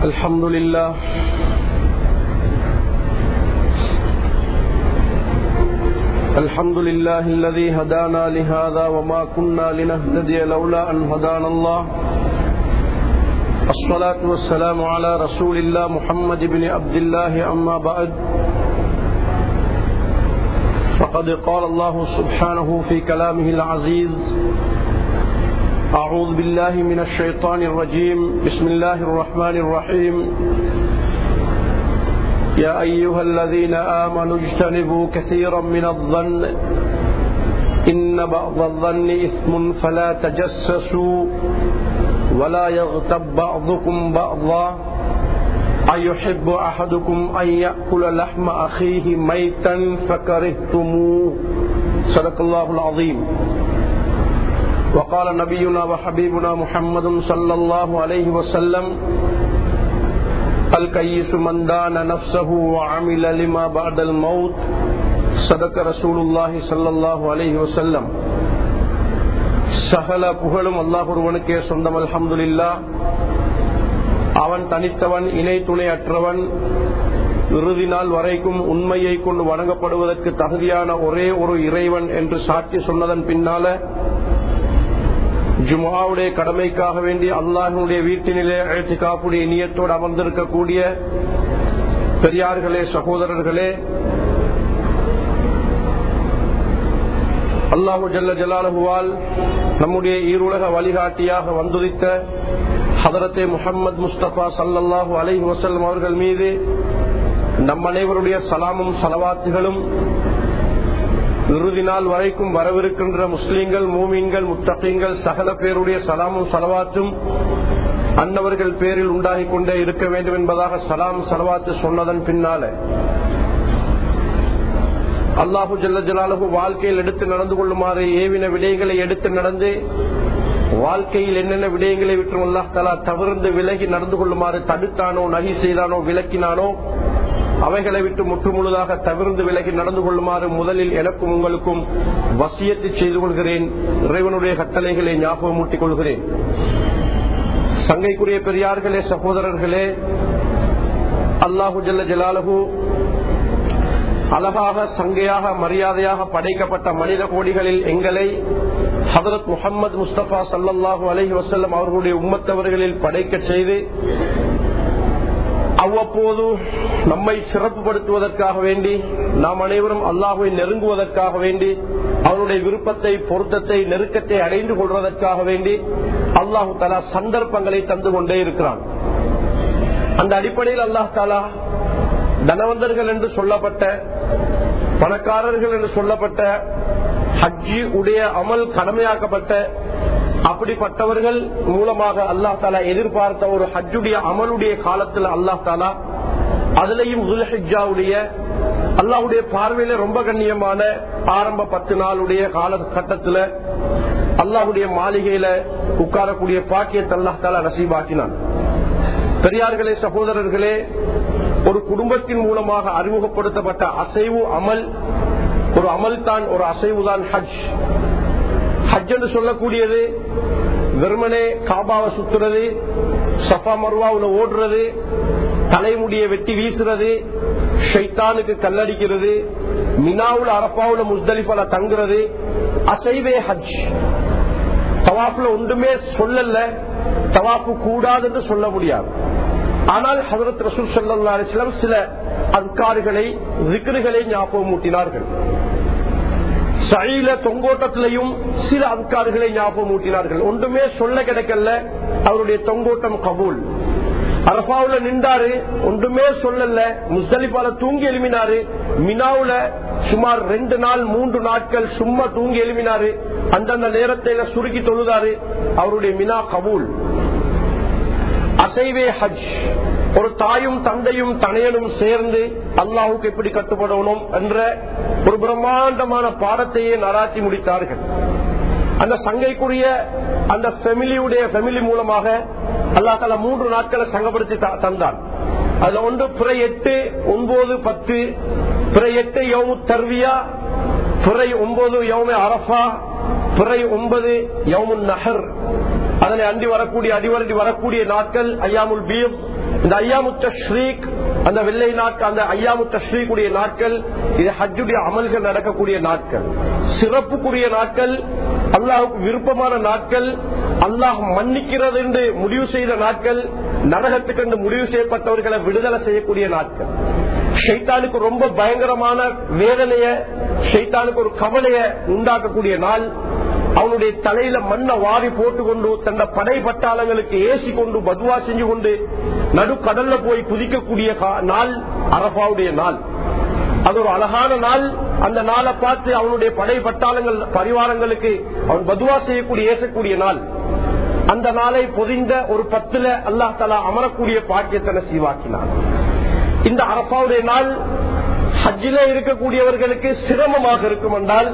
الحمد لله الحمد لله الذي هدانا لهذا وما كنا لنهتدي لولا أن هدانا الله الصلاة والسلام على رسول الله محمد بن عبد الله أما بعد فقد قال الله سبحانه في كلامه العزيز أعوذ بالله من الشيطان الرجيم بسم الله الرحمن الرحيم يا أيها الذين آمنوا اجتنبوا كثيرا من الظن إن بعض الظن إثم فلا تجسسوا ولا يغتب بعضكم بعضا أيحب أحدكم أن يأكل لحم أخيه ميتا فكرهتموه صدق الله العظيم وقال نبينا وحبيبنا محمد صلى الله عليه وسلم الكيس من دان نفسه وعمل لما بعد الموت صدق رسول الله صلى الله عليه وسلم சகல புகழும் அல்லாஹ் ஒருவனுக்கே சொந்தம் அல்ஹம்துலில்லா அவன் தனித்தவன் இணை துணை அற்றவன் இறுதி நாள் வரைக்கும் உண்மையை கொண்டு வணங்கப்படுவதற்கு தகுதியான ஒரே ஒரு இறைவன் என்று சாட்சி சொன்னதன் பின்னால ஜுமாவுடைய கடமைக்காக வேண்டி அல்லாஹனுடைய வீட்டினிலே அழைத்து காப்புடைய இனியத்தோடு அமர்ந்திருக்கக்கூடிய பெரியார்களே சகோதரர்களே அல்லாஹு ஜல்ல ஜலாலுவால் நம்முடைய ஈருலக வழிகாட்டியாக வந்துதித்த ஹதரத்தே முகமது முஸ்தபா சல்லாஹூ அலை வசல்லம் அவர்கள் மீது நம் அனைவருடைய சலாமும் சலவாத்துகளும் இறுதி நாள் வரைக்கும் வரவிருக்கின்ற முஸ்லீம்கள் மூமீன்கள் முத்தகங்கள் சகல பேருடைய சலாமும் சலவாத்தும் அன்னவர்கள் பேரில் உண்டாகிக் கொண்டே இருக்க வேண்டும் என்பதாக சலாம் சலவாத்து சொன்னதன் பின்னால அல்லாஹு ஜல்ல ஜலாலு வாழ்க்கையில் எடுத்து நடந்து கொள்ளுமாறு ஏவின விடயங்களை எடுத்து நடந்து வாழ்க்கையில் என்னென்ன விடயங்களை விட்டு அல்லாஹ் தலா தவிர்ந்து விலகி நடந்து கொள்ளுமாறு தடுத்தானோ நகி செய்தானோ விலக்கினானோ அவைகளை விட்டு முற்று முழுதாக தவிர்ந்து விலகி நடந்து கொள்ளுமாறு முதலில் எனக்கும் உங்களுக்கும் வசியத்தை செய்து கொள்கிறேன் இறைவனுடைய கட்டளைகளை ஞாபகம் மூட்டிக் கொள்கிறேன் சங்கைக்குரிய பெரியார்களே சகோதரர்களே அல்லாஹு ஜல்ல ஜலாலகு அழகாக சங்கையாக மரியாதையாக படைக்கப்பட்ட மனித கோடிகளில் எங்களை ஹதரத் முகமது முஸ்தபா சல்லாஹூ அலஹி வசல்லம் அவர்களுடைய உம்மத்தவர்களில் படைக்க செய்து அவ்வப்போது நம்மை சிறப்புப்படுத்துவதற்காக வேண்டி நாம் அனைவரும் அல்லாஹுவை நெருங்குவதற்காக வேண்டி அவருடைய விருப்பத்தை பொருத்தத்தை நெருக்கத்தை அடைந்து கொள்வதற்காக வேண்டி அல்லாஹு தாலா சந்தர்ப்பங்களை தந்து கொண்டே இருக்கிறான் அந்த அடிப்படையில் அல்லாஹ் தாலா தனவந்தர்கள் என்று சொல்லப்பட்ட பணக்காரர்கள் என்று சொல்லப்பட்ட ஹஜ்ஜி உடைய அமல் கடமையாக்கப்பட்ட அப்படிப்பட்டவர்கள் மூலமாக அல்லாஹ் தாலா எதிர்பார்த்த ஒரு ஹஜ்ஜுடைய அமலுடைய காலத்தில் அல்லாஹ் தாலா அதுலயும் துல்ஹிஜாவுடைய அல்லாஹுடைய பார்வையில ரொம்ப கண்ணியமான ஆரம்ப பத்து நாளுடைய காலகட்டத்தில் அல்லாஹுடைய மாளிகையில உட்காரக்கூடிய பாக்கியத்தை அல்லாஹ் தாலா நசீபாக்கினான் பெரியார்களே சகோதரர்களே ஒரு குடும்பத்தின் மூலமாக அறிமுகப்படுத்தப்பட்ட அசைவு அமல் ஒரு அமல் தான் ஒரு அசைவு தான் ஹஜ் ஹஜ் என்று சொல்லக்கூடியது வெறுமனே காபாவை சுத்துறது சஃபா மருவாவுல ஓடுறது தலைமுடியை வெட்டி வீசுறது ஷைத்தானுக்கு கல்லடிக்கிறது மினாவுல அரப்பாவுல முஸ்தலிஃபால தங்குறது அசைவே ஹஜ் தவாப்புல ஒன்றுமே சொல்லல தவாப்பு கூடாது சொல்ல முடியாது ஆனால் ஹசரத் ரசூல் சல்லா அலிஸ்லாம் சில அன்காறுகளை விக்கிரிகளை ஞாபகம் ஊட்டினார்கள் சைல தொங்கோட்டத்திலையும் சில அன்காறுகளை ஞாபகம் ஊட்டினார்கள் ஒன்றுமே சொல்ல கிடைக்கல அவருடைய தொங்கோட்டம் கபூல் அரபாவுல நின்றாரு ஒன்றுமே சொல்லல முஸ்தலிபால தூங்கி எழுமினாரு மினாவுல சுமார் ரெண்டு நாள் மூன்று நாட்கள் சும்மா தூங்கி எழுமினாரு அந்தந்த நேரத்தை சுருக்கி தொழுதாரு அவருடைய மினா கபூல் அசைவே ஹஜ் ஒரு தாயும் தந்தையும் தனையனும் சேர்ந்து அல்லாஹுக்கு எப்படி கட்டுப்படணும் என்ற ஒரு பிரம்மாண்டமான பாடத்தையே நராத்தி முடித்தார்கள் அந்த சங்கைக்குரிய அந்த ஃபெமிலியுடைய ஃபெமிலி மூலமாக அல்லா தலா மூன்று நாட்களை சங்கப்படுத்தி தந்தான் அதுல ஒன்று பிற எட்டு ஒன்பது பத்து பிற எட்டு யவுமு தர்வியா பிறை ஒன்பது யவுமே அரபா பிறை ஒன்பது யவுமுன் நஹர் அதனை அண்டி வரக்கூடிய அடிவரடி வரக்கூடிய நாட்கள் ஐயாமுல் பீம் இந்த ஐயாமுத்த ஸ்ரீக் அந்த வெள்ளை நாட்கள் அந்த ஐயாமுத்த ஸ்ரீக்குடைய நாட்கள் இது ஹஜ்ஜுடைய அமல்கள் நடக்கக்கூடிய நாட்கள் சிறப்புக்குரிய நாட்கள் அல்லாஹுக்கு விருப்பமான நாட்கள் அல்லாஹ் மன்னிக்கிறது என்று முடிவு செய்த நாட்கள் நரகத்துக்கு என்று முடிவு செய்யப்பட்டவர்களை விடுதலை செய்யக்கூடிய நாட்கள் ஷைத்தானுக்கு ரொம்ப பயங்கரமான வேதனைய ஷைத்தானுக்கு ஒரு கவலைய உண்டாக்கக்கூடிய நாள் அவனுடைய தலையில மண்ணை வாரி போட்டுக்கொண்டு தந்த படை பட்டாளங்களுக்கு ஏசி கொண்டு பதுவா செஞ்சு கொண்டு நடுக்கடல்ல போய் குதிக்கக்கூடிய கா- நாள் அரபாவுடைய நாள் அது ஒரு அழகான நாள் அந்த நாளை பார்த்து அவனுடைய படை பட்டாளங்கள் பரிவாரங்களுக்கு அவன் பதுவா செய்யக்கூடிய ஏசக்கூடிய நாள் அந்த நாளை பொதிந்த ஒரு பத்துல அல்லாஹ் தலா அமரக்கூடிய பாக்கியத்தை நசீவாக்கினான் இந்த அரபாவுடைய நாள் ஹஜ்ஜில இருக்கக்கூடியவர்களுக்கு சிரமமாக இருக்கும் என்றால்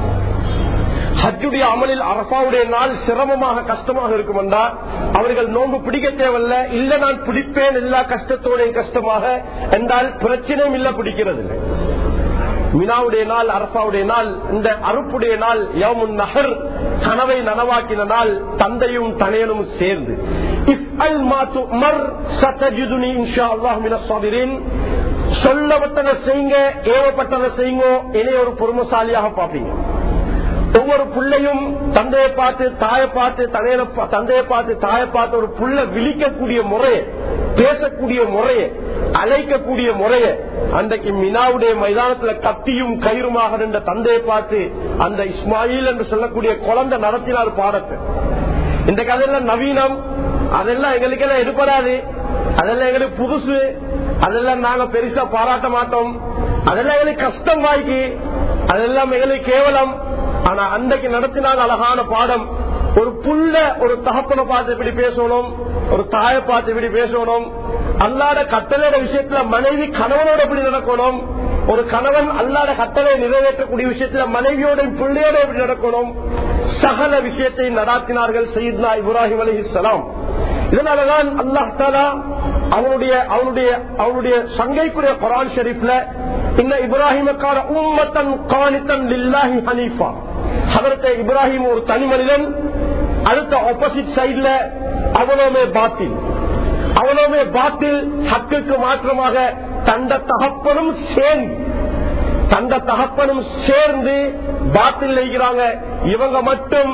ஹஜ்ஜுடைய அமலில் அரபாவுடைய நாள் சிரமமாக கஷ்டமாக இருக்கும் என்றால் அவர்கள் நோன்பு பிடிக்க தேவையில்ல இல்ல நான் பிடிப்பேன் எல்லா கஷ்டத்தோட கஷ்டமாக என்றால் பிரச்சனையும் இல்ல பிடிக்கிறது இல்லை மினாவுடைய நாள் அரபாவுடைய நாள் இந்த அறுப்புடைய நாள் யவுமுன் நகர் கனவை நனவாக்கின நாள் தந்தையும் தனையனும் சேர்ந்து இஃப்அல் மா துமர் சதஜிதுனி இன்ஷா அல்லாஹ் மினஸ் சாபிரின் சொல்லப்பட்டதை செய்யுங்க ஏவப்பட்டதை செய்யுங்க என்னைய ஒரு பொறுமசாலியாக பார்ப்பீங்க ஒவ்வொரு பிள்ளையும் தந்தையை பார்த்து தாயை பார்த்து தனையனை பா- தந்தையை பார்த்து தாயை பார்த்து ஒரு புள்ள விழிக்கக்கூடிய முறையை பேசக்கூடிய முறையை அழைக்கக்கூடிய முறையை அன்றைக்கு மினாவுடைய மைதானத்துல கத்தியும் கயிறுமாக நின்ற தந்தையை பார்த்து அந்த இஸ்மாயில் என்று சொல்லக்கூடிய குழந்தை நடத்தினார் பாடத்தை இந்த கதையெல்லாம் நவீனம் அதெல்லாம் எங்களுக்கு எல்லாம் எடுப்படாது அதெல்லாம் எங்களுக்கு புதுசு அதெல்லாம் நாங்க பெருசா பாராட்ட மாட்டோம் அதெல்லாம் எங்களுக்கு கஷ்டம் வாய்க்கு அதெல்லாம் எங்களுக்கு கேவலம் ஆனா அன்றைக்கு நடத்தினாங்க அழகான பாடம் ஒரு புள்ள ஒரு தகப்பனை பார்த்து இப்படி பேசணும் ஒரு தாயை பார்த்து இப்படி பேசணும் அல்லாத கட்டளையோட விஷயத்துல மனைவி கணவனோட எப்படி நடக்கணும் ஒரு கணவன் அல்லாத கட்டளை நிறைவேற்றக்கூடிய விஷயத்துல மனைவியோட பிள்ளையோட எப்படி நடக்கணும் சகல விஷயத்தை நடாத்தினார்கள் சையத்னா இப்ராஹிம் அலிஹிஸ்லாம் இதனாலதான் அல்லாஹ் தாலா அவனுடைய அவனுடைய அவனுடைய சங்கைக்குரிய குரான் ஷெரீப்ல இன்ன இப்ராஹிமக்கான உம்மத்தன் காணித்தன் லில்லாஹி ஹனீஃபா அவர்த்த இப்ராஹிம் ஒரு தனி மனிதன் அடுத்த ஆப்போசிட் சைட்ல அவனோமே பாத்தில் அவனோமே பாத்தில் ஹக்குக்கு மாற்றமாக தந்த தகப்பனும் சேர்ந்து தந்த தகப்பனும் சேர்ந்து பாத்தில் இருக்கிறாங்க இவங்க மட்டும்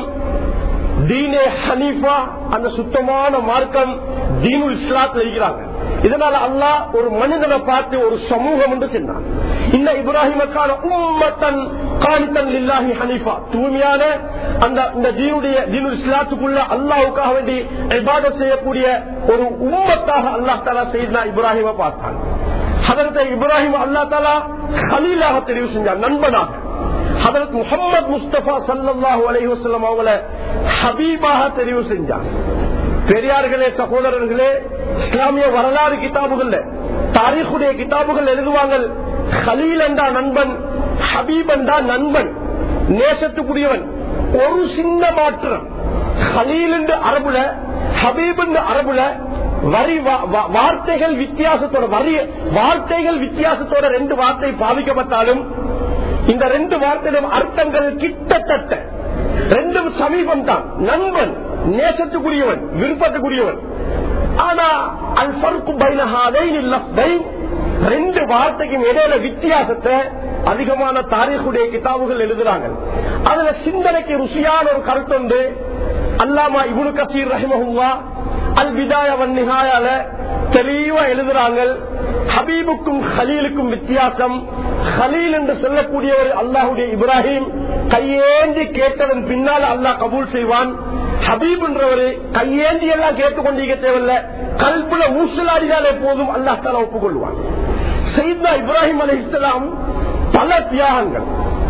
தீனே ஹனீஃபா அந்த சுத்தமான மார்க்கம் தீனுல் இஸ்லாத்தில் இருக்கிறாங்க இதனால அல்லாஹ் ஒரு மனிதனை பார்த்து ஒரு சமூகம் என்று சொன்னான் இந்த இப்ராஹிமக்கான உம்மத்தன் காணித்தன் இல்லாஹி ஹனீஃபா தூய்மையான அந்த இந்த தீனுடைய தீனுல் இஸ்லாத்துக்குள்ள அல்லாஹுக்காக வேண்டி இபாதத் செய்யக்கூடிய ஒரு உம்மத்தாக அல்லாஹ் தாலா செய்தா இப்ராஹிம பார்த்தான் அதற்கு இப்ராஹிம் அல்லா தாலா ஹலீலாக தெரிவு செஞ்சார் நண்பனாக ஹதரத் முகமது முஸ்தபா சல்லாஹூ அலஹி வசல்லம் அவங்கள ஹபீபாக தெரிவு செஞ்சாங்க பெரியார்களே சகோதரர்களே இஸ்லாமிய வரலாறு கிதாபுகள்ல தாரீக்குடைய கிதாபுகள் எழுதுவாங்க ஹலீல் என்றா நண்பன் ஹபீப் என்றா நண்பன் நேசத்துக்குரியவன் ஒரு சின்ன மாற்றம் ஹலீல் என்று அரபுல ஹபீப் என்று அரபுல வரி வா- வா- வார்த்தைகள் வித்தியாசத்தோட வரி வார்த்தைகள் வித்தியாசத்தோட ரெண்டு வார்த்தை பாதிக்கப்பட்டாலும் இந்த ரெண்டு வார்த்தையிலும் அர்த்தங்கள் கிட்டத்தட்ட ரெண்டும் சமீபம் தான் நண்பன் நேசத்துக்குரியவன் விருப்பத்துக்குரியவன் ஆனா அல் ஃபர்கு பைன ஹாதைன் லஃப்தைன் ரெண்டு வார்த்தைக்கும் இடையில வித்தியாசத்தை அதிகமான தாரீகுடைய கிதாபுகள் எழுதுறாங்க அதுல சிந்தனைக்கு ருசியான ஒரு கருத்துண்டு அல்லாமா இபுனு கசீர் ரஹிமஹுல்லா அல் விதாய வன்னிகாயால தெளிவா எழுதுறாங்க ஹபீபுக்கும் ஹலீலுக்கும் வித்தியாசம் ஹலீல் என்று சொல்லக்கூடியவர் அல்லாஹுடைய இப்ராஹிம் கையேந்தி கேட்டதன் பின்னால் அல்லாஹ் கபூல் செய்வான் ஹபீப் என்றவர் கையேந்தி எல்லாம் கேட்டுக்கொண்டிருக்க தேவையில்ல கல்புல ஊசலாடினாலே போதும் அல்லாஹ் தாலா ஒப்புக்கொள்வான் செய்தா இப்ராஹிம் அலி இஸ்லாம் பல தியாகங்கள்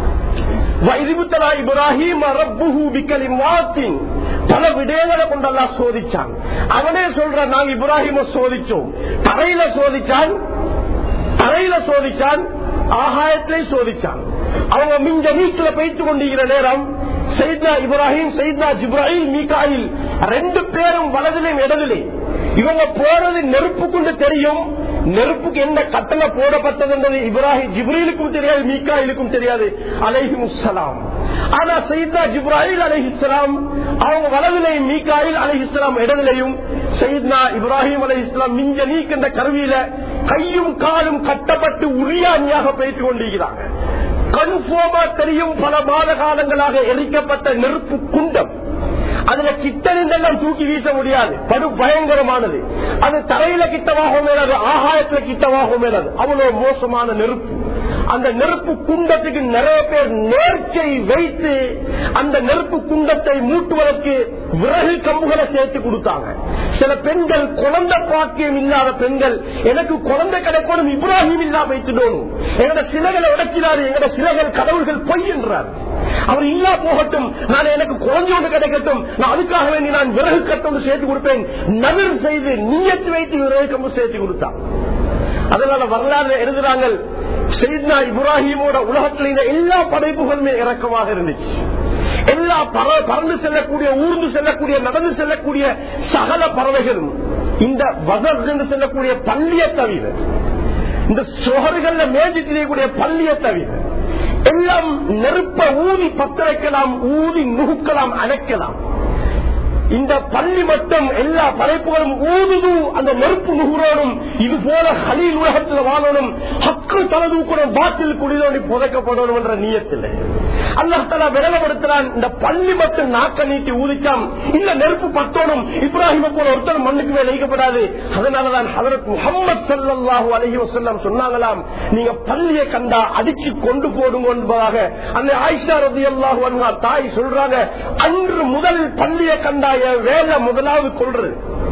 வைதிபுத்தலா இப்ராஹிம் ரப்புஹு பிக்கலிமாத்தின் பல விடயங்களை கொண்டெல்லாம் சோதிச்சான் அவனே சொல்ற நாங்க இப்ராஹிம சோதிச்சோம் தரையில சோதிச்சான் தரையில சோதிச்சான் ஆகாயத்திலே சோதிச்சான் அவங்க மிஞ்ச வீட்டுல போயிட்டு கொண்டிருக்கிற நேரம் சைத்னா இப்ராஹிம் சைத்னா ஜிப்ராஹிம் மீகாயில் ரெண்டு பேரும் வலதிலையும் இடதிலே இவங்க போறது நெருப்பு கொண்டு தெரியும் நெருப்புக்கு என்ன கட்டளை போடப்பட்டது என்பது இப்ராஹிம் ஜிப்ரீலுக்கும் தெரியாது மீகாயிலுக்கும் தெரியாது அலைஹி முஸ்லாம் ஆனா சைதா ஜிப்ராஹில் அலிஹிஸ்லாம் அவங்க வலவிலையும் மீகாயில் அலிஹிஸ்லாம் இடவிலையும் சையத்னா இப்ராஹிம் அலை இஸ்லாம் மிஞ்ச நீக்கின்ற கருவியில கையும் காலும் கட்டப்பட்டு உரியாணியாக பேசிக் கொண்டிருக்கிறாங்க கன்ஃபார்மா தெரியும் பல மாத காலங்களாக எரிக்கப்பட்ட நெருப்பு குண்டம் அதுல கிட்டனிந்தெல்லாம் தூக்கி வீச முடியாது படு பயங்கரமானது அது தரையில கிட்டவாகவும் மேலாது ஆகாயத்துல விக்கிட்டவாகவும் மேலாது அவ்வளவு மோசமான நெருப்பு அந்த நெருப்பு குண்டத்துக்கு நிறைய பேர் நேர்ச்சை வைத்து அந்த நெருப்பு குண்டத்தை மூட்டுவதற்கு விறகு கம்புகளை சேர்த்து கொடுத்தாங்க சில பெண்கள் குழந்தை பாக்கியம் இல்லாத பெண்கள் எனக்கு குழந்தை கிடைக்கணும் இப்ராஹிம் இல்லா வைத்துடணும் எங்கட சிலைகளை உடைக்கிறாரு எங்கட சிலைகள் கடவுள்கள் பொய் என்றார் அவர் இல்லா போகட்டும் நான் எனக்கு குழந்தை ஒன்று கிடைக்கட்டும் நான் அதுக்காக வேண்டி நான் விறகு கட்டொன்று சேர்த்து கொடுப்பேன் நகர் செய்து நீயத்து வைத்து விறகு கம்பு சேர்த்து கொடுத்தான் அதனால வரலாறு எழுதுறாங்க செய்தா இப்ராஹிமோட உலகத்தில் இந்த எல்லா படைப்புகளுமே இறக்கமாக இருந்துச்சு எல்லா பற- பறந்து செல்லக்கூடிய ஊர்ந்து செல்லக்கூடிய நடந்து செல்லக்கூடிய சகல பறவைகளும் இந்த வசர் என்று செல்லக்கூடிய பள்ளியை தவிர இந்த சுகர்கள்ல மேஜி தெரியக்கூடிய பள்ளியை தவிர எல்லாம் நெருப்ப ஊதி பத்த வைக்கலாம் ஊதி நுகுக்கலாம் அணைக்கலாம் இந்த பள்ளி மட்டும் எல்லா படைப்புகளும் ஊதுது அந்த நெருப்பு நுகுறோடும் இது போல ஹலீல் உலகத்தில் வாழணும் ஹக்கு தலதூக்கணும் பாட்டில் குடிதோண்டி புதைக்கப்படணும் என்ற நீயத்தில் அல்லாஹால விரலப்படுத்துறான் இந்த பள்ளி மட்டும் நாக்க நீட்டி ஊதிச்சாம் இல்ல நெருப்பு பத்தோடும் இப்ராஹிம போல ஒருத்தர் மண்ணுக்கு மேல் வைக்கப்படாது அதனாலதான் ஹதரத் முகமது சல்லாஹூ அலஹி வசல்லாம் சொன்னாங்களாம் நீங்க பள்ளியை கண்டா அடிச்சு கொண்டு போடுங்க என்பதாக அந்த ஆயிஷா ரதி அல்லாஹு தாய் சொல்றாங்க அன்று முதல் பள்ளியை கண்டா என் வேலை முதலாவது கொள்றது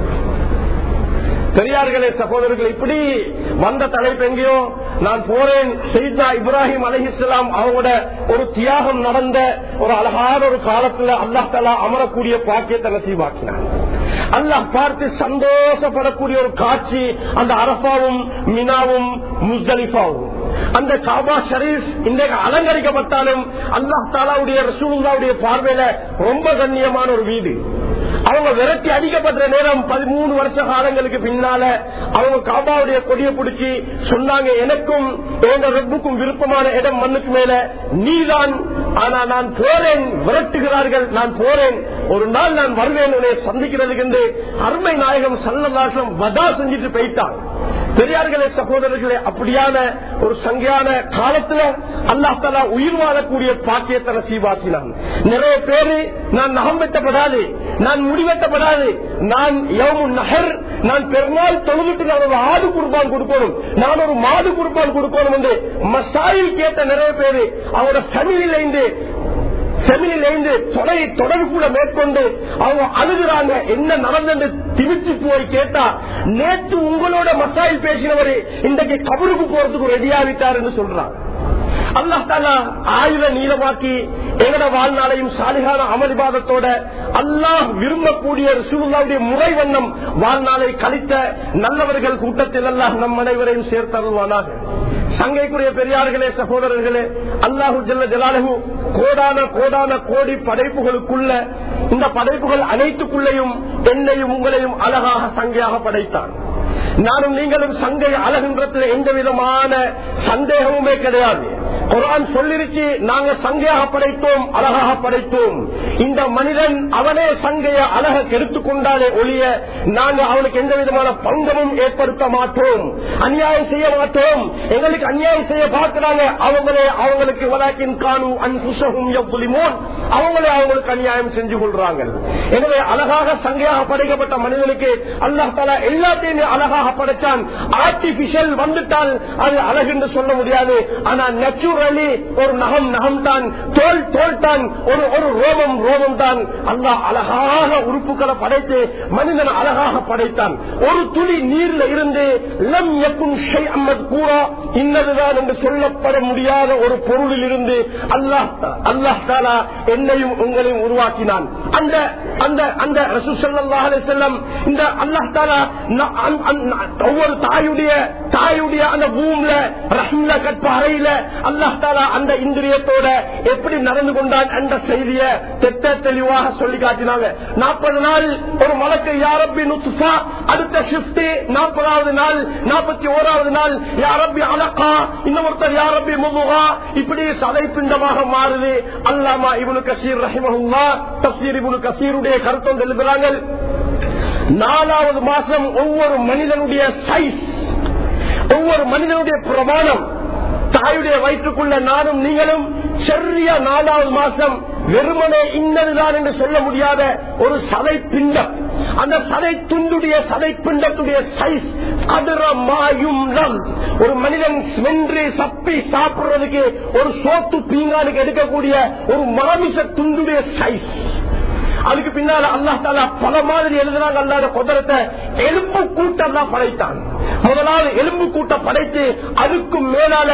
பெரியார்களே சகோதரர்கள் இப்படி வந்த தலைப்பு எங்கேயோ நான் போறேன் செய்தா இப்ராஹிம் அலிஹிஸ்லாம் அவங்களோட ஒரு தியாகம் நடந்த ஒரு அழகான ஒரு காலத்துல அல்லாஹ் தலா அமரக்கூடிய பாக்கியத்தை நசீவாக்கினான் அல்லாஹ் பார்த்து சந்தோஷப்படக்கூடிய ஒரு காட்சி அந்த அரபாவும் மினாவும் முஸ்தலிஃபாவும் அந்த காபா ஷரீப் இன்றைக்கு அலங்கரிக்கப்பட்டாலும் அல்லாஹ் தாலாவுடைய ரசூலுல்லாவுடைய பார்வையில ரொம்ப கண்ணியமான ஒரு வீடு அவங்க விரட்டி அடிக்கப்பட்ட நேரம் பதிமூணு வருஷ காலங்களுக்கு பின்னால அவங்க காபாவுடைய கொடியை பிடிச்சி சொன்னாங்க எனக்கும் எங்க ரப்புக்கும் விருப்பமான இடம் மண்ணுக்கு மேல நீதான் ஆனா நான் போறேன் விரட்டுகிறார்கள் நான் போறேன் ஒரு நாள் நான் வருவேன் உன்னை சந்திக்கிறதுக்கு என்று அருமை நாயகம் சல்லதாசம் வதா செஞ்சுட்டு போயிட்டான் பெரியார்களே சகோதரர்களே அப்படியான ஒரு சங்கையான காலத்துல அல்லாஹ் தலா உயிர் வாழக்கூடிய பாக்கியத்தை நசீவாக்கினான் நிறைய பேரு நான் நகம் வெட்டப்படாது நான் முடிவெட்டப்படாது நான் யவுமுன் நகர் நான் பெருநாள் தொழுதுட்டு நான் ஒரு ஆடு குர்பான் கொடுக்கணும் நான் ஒரு மாடு குர்பான் கொடுக்கணும் என்று மசாயில் கேட்ட நிறைய பேரு அவரோட ஃபேமிலியில இருந்து செமிலிருந்து தொடை தொடர்புல மேற்கொண்டு அவங்க அழுகுறாங்க என்ன நடந்தது திமிச்சு போய் கேட்டா நேற்று உங்களோட மசாயில் பேசினவரு இன்றைக்கு கபருக்கு போறதுக்கு ரெடியாவிட்டார் என்று சொல்றாங்க அல்லாஹ் தாலா ஆயுத நீளமாக்கி எங்கட வாழ்நாளையும் சாலிகான அமளிபாதத்தோட அல்லாஹ் விரும்பக்கூடிய ரசூலுல்லாவுடைய முறை வண்ணம் வாழ்நாளை கழித்த நல்லவர்கள் கூட்டத்தில் அல்லாஹ் நம் அனைவரையும் சேர்த்தருவானாக சங்கைக்குரிய பெரியார்களே சகோதரர்களே அல்லாஹு ஜல்ல ஜலாலகு கோடான கோடான கோடி படைப்புகளுக்குள்ள இந்த படைப்புகள் அனைத்துக்குள்ளேயும் என்னையும் உங்களையும் அழகாக சங்கையாக படைத்தான் நானும் நீங்களும் சங்கை அழகுன்றதுல எந்த விதமான சந்தேகமுமே கிடையாது குரான் சொல்லிருச்சு நாங்க சங்கையாக படைத்தோம் அழகாக படைத்தோம் இந்த மனிதன் அவனே சங்கைய அழக கெடுத்துக் கொண்டாலே ஒழிய நாங்க அவனுக்கு எந்த விதமான பங்கமும் ஏற்படுத்த மாட்டோம் அநியாயம் செய்ய மாட்டோம் எங்களுக்கு அநியாயம் செய்ய பார்க்கிறாங்க அவங்களே அவங்களுக்கு வழக்கின் காணும் அன்புசகும் எவ்வளிமோன் அவங்களே அவங்களுக்கு அநியாயம் செஞ்சு கொள்றாங்க எனவே அழகாக சங்கையாக படைக்கப்பட்ட மனிதனுக்கு அல்லாஹ் தாலா எல்லாத்தையுமே அழகாக படைச்சான் ஆர்டிபிஷியல் வந்துட்டால் அது அழகு என்று சொல்ல முடியாது ஆனா நேச்சுரலி ஒரு நகம் நகம் தான் தோல் தோல் தான் ஒரு ஒரு ரோமம் ரோமம் தான் அல்லாஹ் அழகாக உறுப்புகளை படைத்து மனிதன் அழகாக படைத்தான் ஒரு துளி நீர்ல இருந்து லம் எக்கும் ஷை அம்மது கூறா இன்னதுதான் என்று சொல்லப்பட முடியாத ஒரு பொருளில் இருந்து அல்லாஹ் அல்லாஹ் தாலா என்னையும் உங்களையும் உருவாக்கினான் அந்த அந்த அந்த ரசூசல்லாஹ் செல்லம் இந்த அல்லாஹ் தாலா ந- அந்- அந்- ஒவ்வொரு தாயுடைய தாயுடைய அந்த பூம்ல ரஹ்ம்ல கற்ப அறையில அல்லாஹ் தாலா அந்த இந்திரியத்தோட எப்படி நடந்து கொண்டான் என்ற செய்திய திட்ட தெளிவாக சொல்லி காட்டினாங்க நாற்பது நாள் ஒரு மலக்கு யாரப்பி நுத்துஃபா அடுத்த ஷிப்ட் நாற்பதாவது நாள் நாற்பத்தி ஓராவது நாள் யாரப்பி அலக்கா இன்னொருத்தர் யாரப்பி முதுகா இப்படி சதை பிண்டமாக மாறுது அல்லாமா இவனு கசீர் ரஹிமஹுல்லா தப்சீர் இவனு கசீருடைய கருத்தம் எழுதுகிறாங்க நாலாவது மாசம் ஒவ்வொரு மனிதனுடைய சைஸ் ஒவ்வொரு மனிதனுடைய பிரமாணம் தாயுடைய வயிற்றுக்குள்ள நானும் நீங்களும் சரியா நாலாவது மாசம் வெறுமனே இன்னதுதான் என்று சொல்ல முடியாத ஒரு சதை பிண்டம் அந்த சதை துண்டுடைய சதை பிண்டத்துடைய சைஸ் அதிரமாயும் ஒரு மனிதன் வென்று சப்பி சாப்பிடுறதுக்கு ஒரு சோத்து பீங்கானுக்கு எடுக்கக்கூடிய ஒரு மாமிச துண்டுடைய சைஸ் அதுக்கு பின்னால அல்லா தாலா பல மாதிரி எழுதுறாங்க அல்லாத குதிரத்தை எலும்பு கூட்டம் தான் படைத்தான் முதலாவது எலும்பு கூட்டம் படைத்து அதுக்கும் மேலால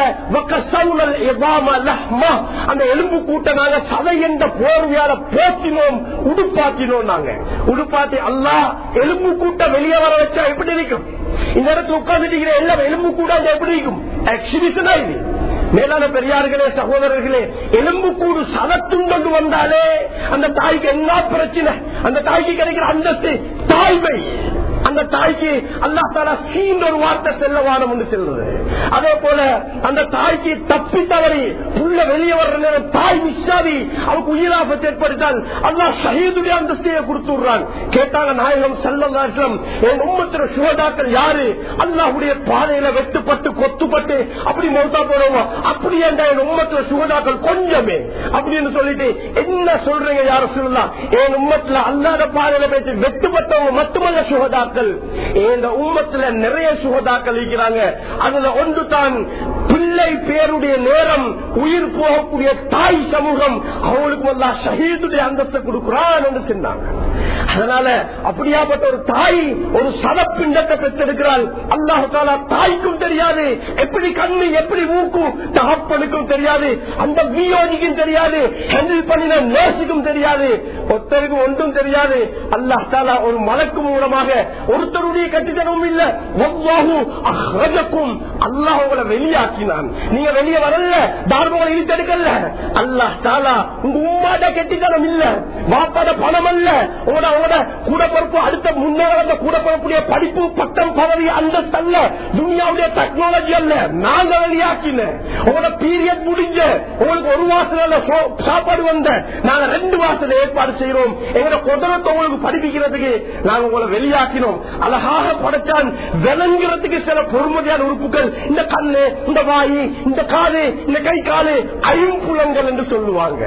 அந்த எலும்பு கூட்டம் நாங்க சதை என்ற போர்வையால போத்தினோம் உடுப்பாத்தினோம் நாங்க உடுப்பாத்தி அல்லா எலும்பு கூட்டம் வெளியே வர வச்சா எப்படி இருக்கும் இந்த இடத்துல உட்கார்ந்துட்டு எல்லாம் எலும்பு கூட்டம் எப்படி இருக்கும் எக்ஸிபிஷனா இது மேலான பெரியார்களே சகோதரர்களே எலும்பு கூடு சதத்தும் கொண்டு வந்தாலே அந்த தாய்க்கு என்ன பிரச்சனை அந்த தாய்க்கு கிடைக்கிற அந்தஸ்து தாய்மை அந்த தாய்க்கு அல்லா தாலா சீன்ற ஒரு வார்த்தை செல்ல வானம் என்று செல்வது அதே போல அந்த தாய்க்கு தப்பி தவறி உள்ள வெளியே வர்ற நேரம் தாய் மிஸ்ஸாவி அவருக்கு உயிராபத்தை ஏற்படுத்தால் அல்லா ஷஹீதுடைய அந்தஸ்தையை கொடுத்துடுறான் கேட்டாங்க நாயகம் செல்லம் என் உம்மத்திர சுகதாக்கள் யாரு அல்லாஹுடைய பாதையில வெட்டுப்பட்டு கொத்துப்பட்டு அப்படி மௌத்தா போடுவோம் அப்படி என்ற என் உம்மத்திர சுகதாக்கள் கொஞ்சமே அப்படின்னு சொல்லிட்டு என்ன சொல்றீங்க யாரும் சொல்லலாம் என் உம்மத்துல அல்லாத பாதையில பேசி வெட்டுப்பட்டவங்க மட்டுமல்ல சுகதாக்கள் இந்த உம்மத்துல நிறைய சுகதாக்கள் இருக்கிறாங்க அதுல ஒன்று தான் பிள்ளை பேருடைய நேரம் உயிர் போகக்கூடிய தாய் சமூகம் அவங்களுக்கு எல்லா ஷஹீதுடைய அந்தஸ்தை கொடுக்கிறான் என்று சொன்னாங்க அதனால அப்படியாப்பட்ட ஒரு தாய் ஒரு சதப்பிண்டத்தை பெற்றிருக்கிறாள் அல்லாஹு தாலா தாய்க்கும் தெரியாது எப்படி கண்ணு எப்படி மூக்கும் தகப்பனுக்கும் தெரியாது அந்த வியோதிக்கும் தெரியாது ஹேண்டில் பண்ணின நேசுக்கும் தெரியாது ஒருத்தருக்கும் ஒன்றும் தெரியாது அல்லாஹ் தாலா ஒரு மலக்கு மூலமாக ஒருத்தருடைய கட்டித்தனமும் இல்ல ஒவ்வாகும் அஹ்ரஜக்கும் அல்லாஹ் உங்களை வெளியாக்கினான் நீங்க வெளியே வரல தார்மங்களை இழுத்தெடுக்கல அல்லாஹ் தாலா உங்க உம்மாட கெட்டித்தனம் இல்ல வாப்பாட பணம் அல்ல உங்களோட உங்களோட கூட பொறுப்பு அடுத்த முன்னே வந்த கூட பொறுப்புடைய படிப்பு பட்டம் பதவி அந்த அல்ல துனியாவுடைய டெக்னாலஜி அல்ல நாங்க வெளியாக்கின உங்களோட பீரியட் முடிஞ்ச உங்களுக்கு ஒரு மாசம் சாப்பாடு வந்த நாங்க ரெண்டு மாசத்துல ஏற்பாடு செய்யறோம் எங்களோட குதிரத்தை உங்களுக்கு படிப்பிக்கிறதுக்கு நாங்க உங்களை வெளியாக்கினோம் அழகாக படைச்சான் விளங்குறதுக்கு சில பொறுமதியான உறுப்புகள் இந்த கண்ணு இந்த வாயு இந்த காது இந்த கை காலு ஐம்புலங்கள் என்று சொல்லுவாங்க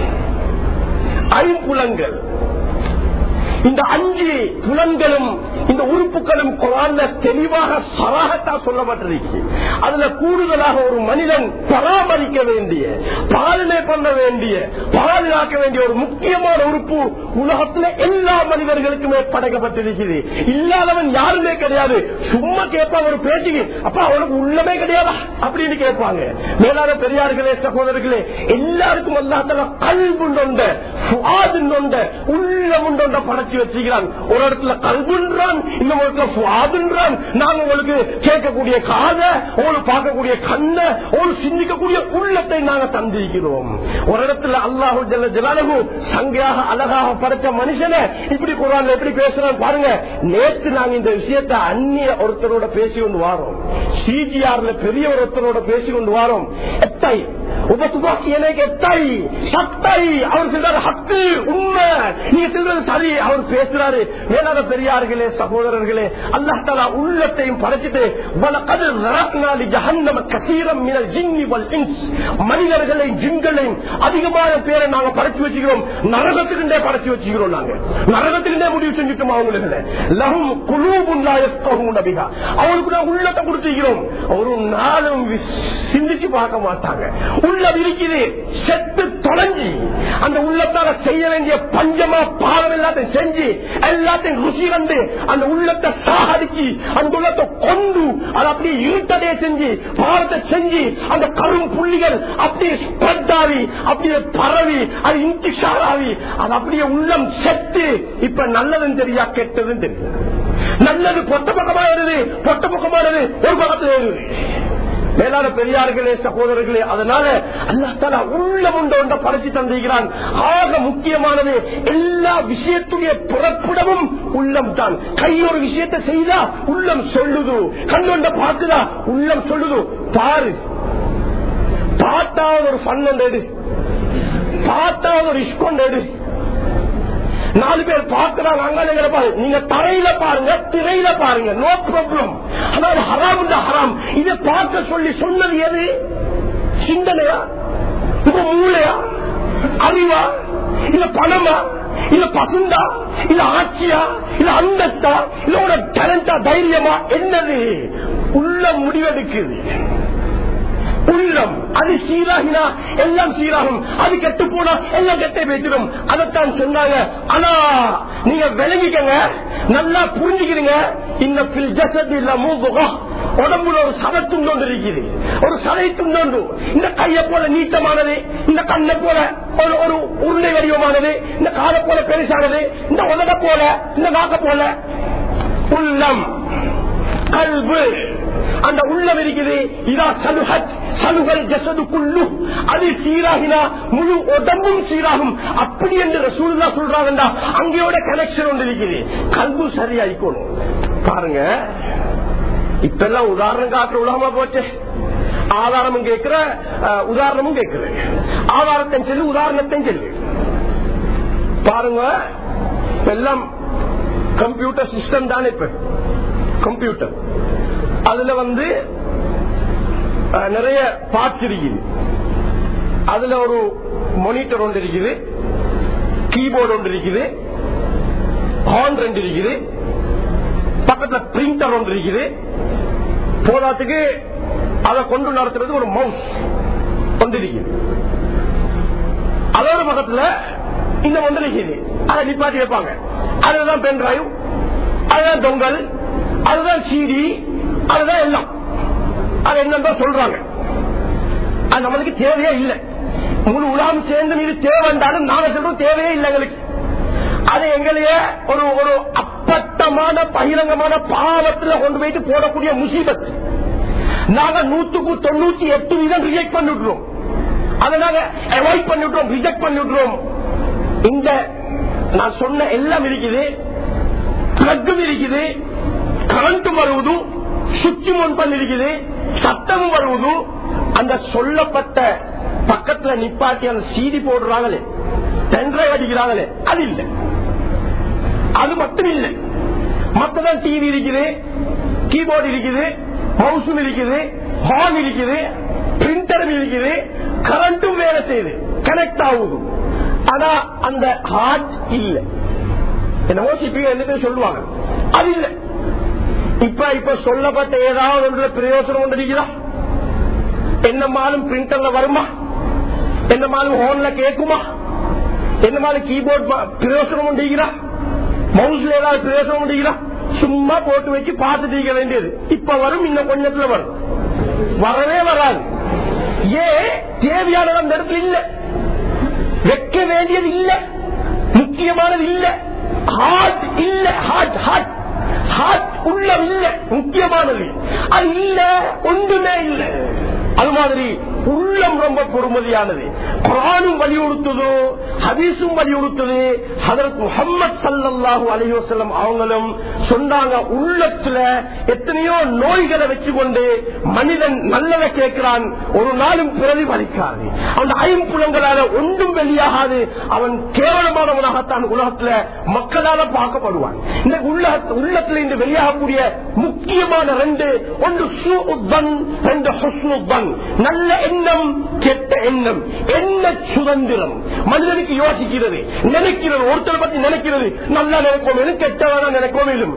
ஐம்புலங்கள் இந்த அஞ்சு புலன்களும் இந்த உறுப்புகளும் குரான்ல தெளிவாக சராகத்தா சொல்லப்பட்டிருக்கு அதுல கூடுதலாக ஒரு மனிதன் பராமரிக்க வேண்டிய பாலனை பண்ண வேண்டிய பாதுகாக்க வேண்டிய ஒரு முக்கியமான உறுப்பு உலகத்துல எல்லா மனிதர்களுக்குமே படைக்கப்பட்டிருக்குது இல்லாதவன் யாருமே கிடையாது சும்மா கேட்பான் ஒரு பேச்சுக்கு அப்ப அவனுக்கு உள்ளமே கிடையாதா அப்படின்னு கேட்பாங்க மேலான பெரியார்களே சகோதரர்களே எல்லாருக்கும் அல்லாத கல்புண்டொண்ட சுவாதுண்டொண்ட உள்ளமுண்டொண்ட படைச்சு வச்சுக்கிறான் ஒரு இடத்துல கல்புன்றான் இன்னும் இடத்துல சுவாதுன்றான் நாங்க உங்களுக்கு கேட்கக்கூடிய காத உங்களுக்கு பார்க்கக்கூடிய கண்ண உங்களுக்கு சிந்திக்கக்கூடிய உள்ளத்தை நாங்க தந்திருக்கிறோம் ஒரு இடத்துல அல்லாஹு ஜல்ல ஜலாலகு சங்கையாக அழகாக படைச்ச மனுஷனை இப்படி குரான் எப்படி பேசுறான் பாருங்க நேற்று நாங்க இந்த விஷயத்தை அந்நிய ஒருத்தரோட பேசி கொண்டு வாரோம் சிஜிஆர்ல பெரிய ஒருத்தரோட பேசி கொண்டு வாரோம் எத்தை உபசுபாக்கி எனக்கு எத்தை சத்தை அவர் சொல்றாரு ஹக்கு உண்மை நீங்க சொல்றது சரி அவர் பேசுறாரு மேலாத பெரியார்களே சகோதரர்களே அல்லாஹாலா உள்ளத்தையும் படைச்சிட்டு வலக்கது நரக்னாலி ஜஹன்னம கசீரம் மினல் ஜின்னி வல் இன்ஸ் மனிதர்களை ஜின்களையும் அதிகமான பேரை நாங்க படைச்சு வச்சுக்கிறோம் நரகத்துக்குண்டே படைச்சு வச்சுக்கிறோம் நாங்க நரகத்துக்குண்டே முடிவு செஞ்சுட்டோம் அவங்களுக்கு லஹும் குலூபுன் லா யஃப்கஹூன பிஹா அவங்களுக்கு நான் உள்ளத்தை கொடுத்துக்கிறோம் ஒரு நாளும் வி- சிந்திச்சு பார்க்க மாட்டாங்க உள்ளம் இருக்குது செத்து தொலைஞ்சி அந்த உள்ளத்தால செய்ய வேண்டிய பஞ்சமா பாவம் எல்லாத்தையும் செஞ்சு எல்லாத்தையும் ருசி வந்து அந்த உள்ளத்தை சாகடிச்சு அந்த உள்ளத்தை கொண்டு அதை அப்படியே இருட்டதே செஞ்சு பாவத்தை செஞ்சு அந்த கரும் புள்ளிகள் அப்படியே ஸ்ப்ரெட் ஆகி அப்படியே பரவி அது இன்டிஷார் ஆகி அது அப்படியே உள்ளம் செத்து இப்ப நல்லதுன்னு தெரியா கெட்டதுன்னு தெரியும் நல்லது பொட்ட பக்கமானது பொட்ட பக்கமானது ஒரு பக்கத்துல இருக்குது மேலான பெரியார்களே சகோதரர்களே அதனால அல்லாத்தால உள்ள உண்ட ஒன்றை படைச்சு தந்திருக்கிறான் ஆக முக்கியமானது எல்லா விஷயத்துடைய புறப்படமும் உள்ளம் தான் கை ஒரு விஷயத்தை செய்தா உள்ளம் சொல்லுது கண்ணொண்ட பார்க்குதா உள்ளம் சொல்லுது பாரு பார்த்தா ஒரு ஃபன் எடு பார்த்தா ஒரு இஷ்கொண்டு எடு நாலு பேர் பார்க்கிறாங்க அங்க பாருங்க நீங்க தரையில பாருங்க திரையில பாருங்க நோ ப்ராப்ளம் அதாவது ஹராம் இந்த ஹராம் இதை பார்க்க சொல்லி சொன்னது எது சிந்தனையா உங்க மூளையா அறிவா இல்ல பணமா இல்ல பசுந்தா இல்ல ஆட்சியா இல்ல அந்தஸ்தா இல்ல ஒரு டேலண்டா தைரியமா என்னது உள்ள முடிவெடுக்குது உள்ளம் அது சீராகினா எல்லாம் சீராகும் அது கெட்டு போனா எல்லாம் கெட்டே போய்த்திடும் அதைத்தான் சொன்னாங்க ஆனா நீங்க விளங்கிக்கங்க நல்லா புரிஞ்சுக்கிறீங்க இந்த பில் ஜசத் இல்ல மூபுகம் உடம்புல ஒரு சதை துண்டோண்டு இருக்குது ஒரு சதை துண்டோண்டு இந்த கையை போல நீட்டமானது இந்த கண்ணை போல ஒரு ஒரு உருளை வடிவமானது இந்த காலை போல பெருசானது இந்த உதட போல இந்த நாக்க போல உள்ளம் கல்வு அந்த உள்ளம் இருக்குது இதா சலுகத் சலுகல் ஜசதுக்குள்ளு அது சீராகினா முழு உடம்பும் சீராகும் அப்படி என்று ரசூல்லா சொல்றாங்கடா அங்கேயோட கனெக்ஷன் ஒன்று இருக்குது கல்வு சரியாயிக்கணும் பாருங்க இப்ப எல்லாம் உதாரணம் காட்டுற உலகமா போச்சு ஆதாரமும் கேட்கிற அஹ், உதாரணமும் கேட்கிற ஆதாரத்தை சொல்லி உதாரணத்தையும் சொல்லு பாருங்க இப்ப எல்லாம் கம்ப்யூட்டர் சிஸ்டம் தானே இப்ப கம்ப்யூட்டர் அதுல வந்து அஹ், நிறைய பார்ட்ஸ் இருக்குது அதுல ஒரு மானிட்டர் ஒன்று இருக்குது கீபோர்டு ஒன்று இருக்குது ஹார்ன் ரெண்டு இருக்குது பக்கத்துல பிரிண்டர் ஒன்று இருக்குது போதாத்துக்கு அதை கொண்டு நடத்துறது ஒரு மவுஸ் ஒன்று இருக்குது அதோட பக்கத்துல இந்த ஒன்று இருக்குது அதை நிப்பாட்டி வைப்பாங்க அதுதான் பென் டிரைவ் அதுதான் தொங்கல் அதுதான் சிடி அதுதான் எல்லாம் அது என்னன்னு சொல்றாங்க அது நம்மளுக்கு தேவையே இல்லை முழு உலகம் சேர்ந்து மீது தேவைண்டாலும் நாங்க சொல்றோம் தேவையே இல்லை எங்களுக்கு அது எங்களையே ஒரு ஒரு அப்பட்டமான பகிரங்கமான பாவத்துல கொண்டு போயிட்டு போடக்கூடிய முசீபத் நாங்க நூத்துக்கு தொண்ணூத்தி எட்டு வீதம் ரிஜெக்ட் பண்ணிவிடுறோம் அதை நாங்க அவாய்ட் பண்ணிவிடுறோம் ரிஜெக்ட் பண்ணிவிடுறோம் இந்த நான் சொன்ன எல்லாம் இருக்குது பிளக்கும் இருக்குது கரண்ட்டும் வருவது சுவிட்சும் ஒன் பண்ணிருக்குது சத்தமும் வருவது அந்த சொல்லப்பட்ட பக்கத்துல நிப்பாட்டி அந்த சீடி போடுறாங்களே டென்ரை அடிக்கிறாங்களே அது இல்லை அது மட்டும் இல்லை மத்ததான் டிவி இருக்குது கீபோர்டு இருக்குது மவுசும் இருக்குது ஹார்ன் இருக்குது பிரிண்டரும் இருக்குது கரண்ட்டும் வேலை செய்யுது கனெக்ட் ஆகுது ஆனா அந்த ஹார்ட் இல்ல என்னமோ சிபி என்ன சொல்லுவாங்க அது இல்ல இப்ப இப்ப சொல்லப்பட்ட ஏதாவது ஒன்றுல பிரயோசனம் வந்துருக்குதா என்னமாலும் பிரிண்டர்ல வருமா என்னமாலும் ஹோன்ல கேட்குமா என்னமாலும் கீபோர்ட் பிரயோசனம் உண்டுகிறா மவுஸ்ல ஏதாவது பிரயோசனம் உண்டுகிறா சும்மா போட்டு வச்சு பார்த்துட்டு இருக்க வேண்டியது இப்ப வரும் இன்னும் கொஞ்சத்துல வரும் வரவே வராது ஏன் தேவையானது அந்த இடத்துல இல்ல வைக்க வேண்டியது இல்ல முக்கியமானது இல்ல ஹார்ட் இல்ல ஹார்ட் ஹார்ட் ஹார்ட் உள்ளம் இல்ல முக்கியமானது அது இல்ல ஒன்றுமே இல்ல அது மாதிரி உள்ளம் ரொம்ப பொறுமதியானது குரானும் வலியுறுத்துது ஹதீஸும் வலியுறுத்துது அதற்கு முகமது சல்லாஹூ அலையோசல்லம் அவங்களும் சொன்னாங்க உள்ளத்துல எத்தனையோ நோய்களை வச்சுக்கொண்டு மனிதன் நல்லதை கேட்கிறான் ஒரு நாளும் பிரதிபலிக்காது அந்த ஐம்புலங்களால ஒன்றும் வெளியாகாது அவன் கேவலமானவனாகத்தான் உலகத்துல மக்களால பார்க்கப்படுவான் இந்த உள்ள உள்ளத்துல இன்று வெளியாகக்கூடிய முக்கியமான ரெண்டு ஒன்று சூஉத்தன் ரெண்டு ஹுஸ்னுத்தன் நல்ல எண்ணம் கெட்ட எண்ணம் என்ன சுதந்திரம் மனிதனுக்கு யோசிக்கிறது நினைக்கிறது ஒருத்தரை பத்தி நினைக்கிறது நல்லா நினைப்போம் கெட்டவனா நினைப்போம்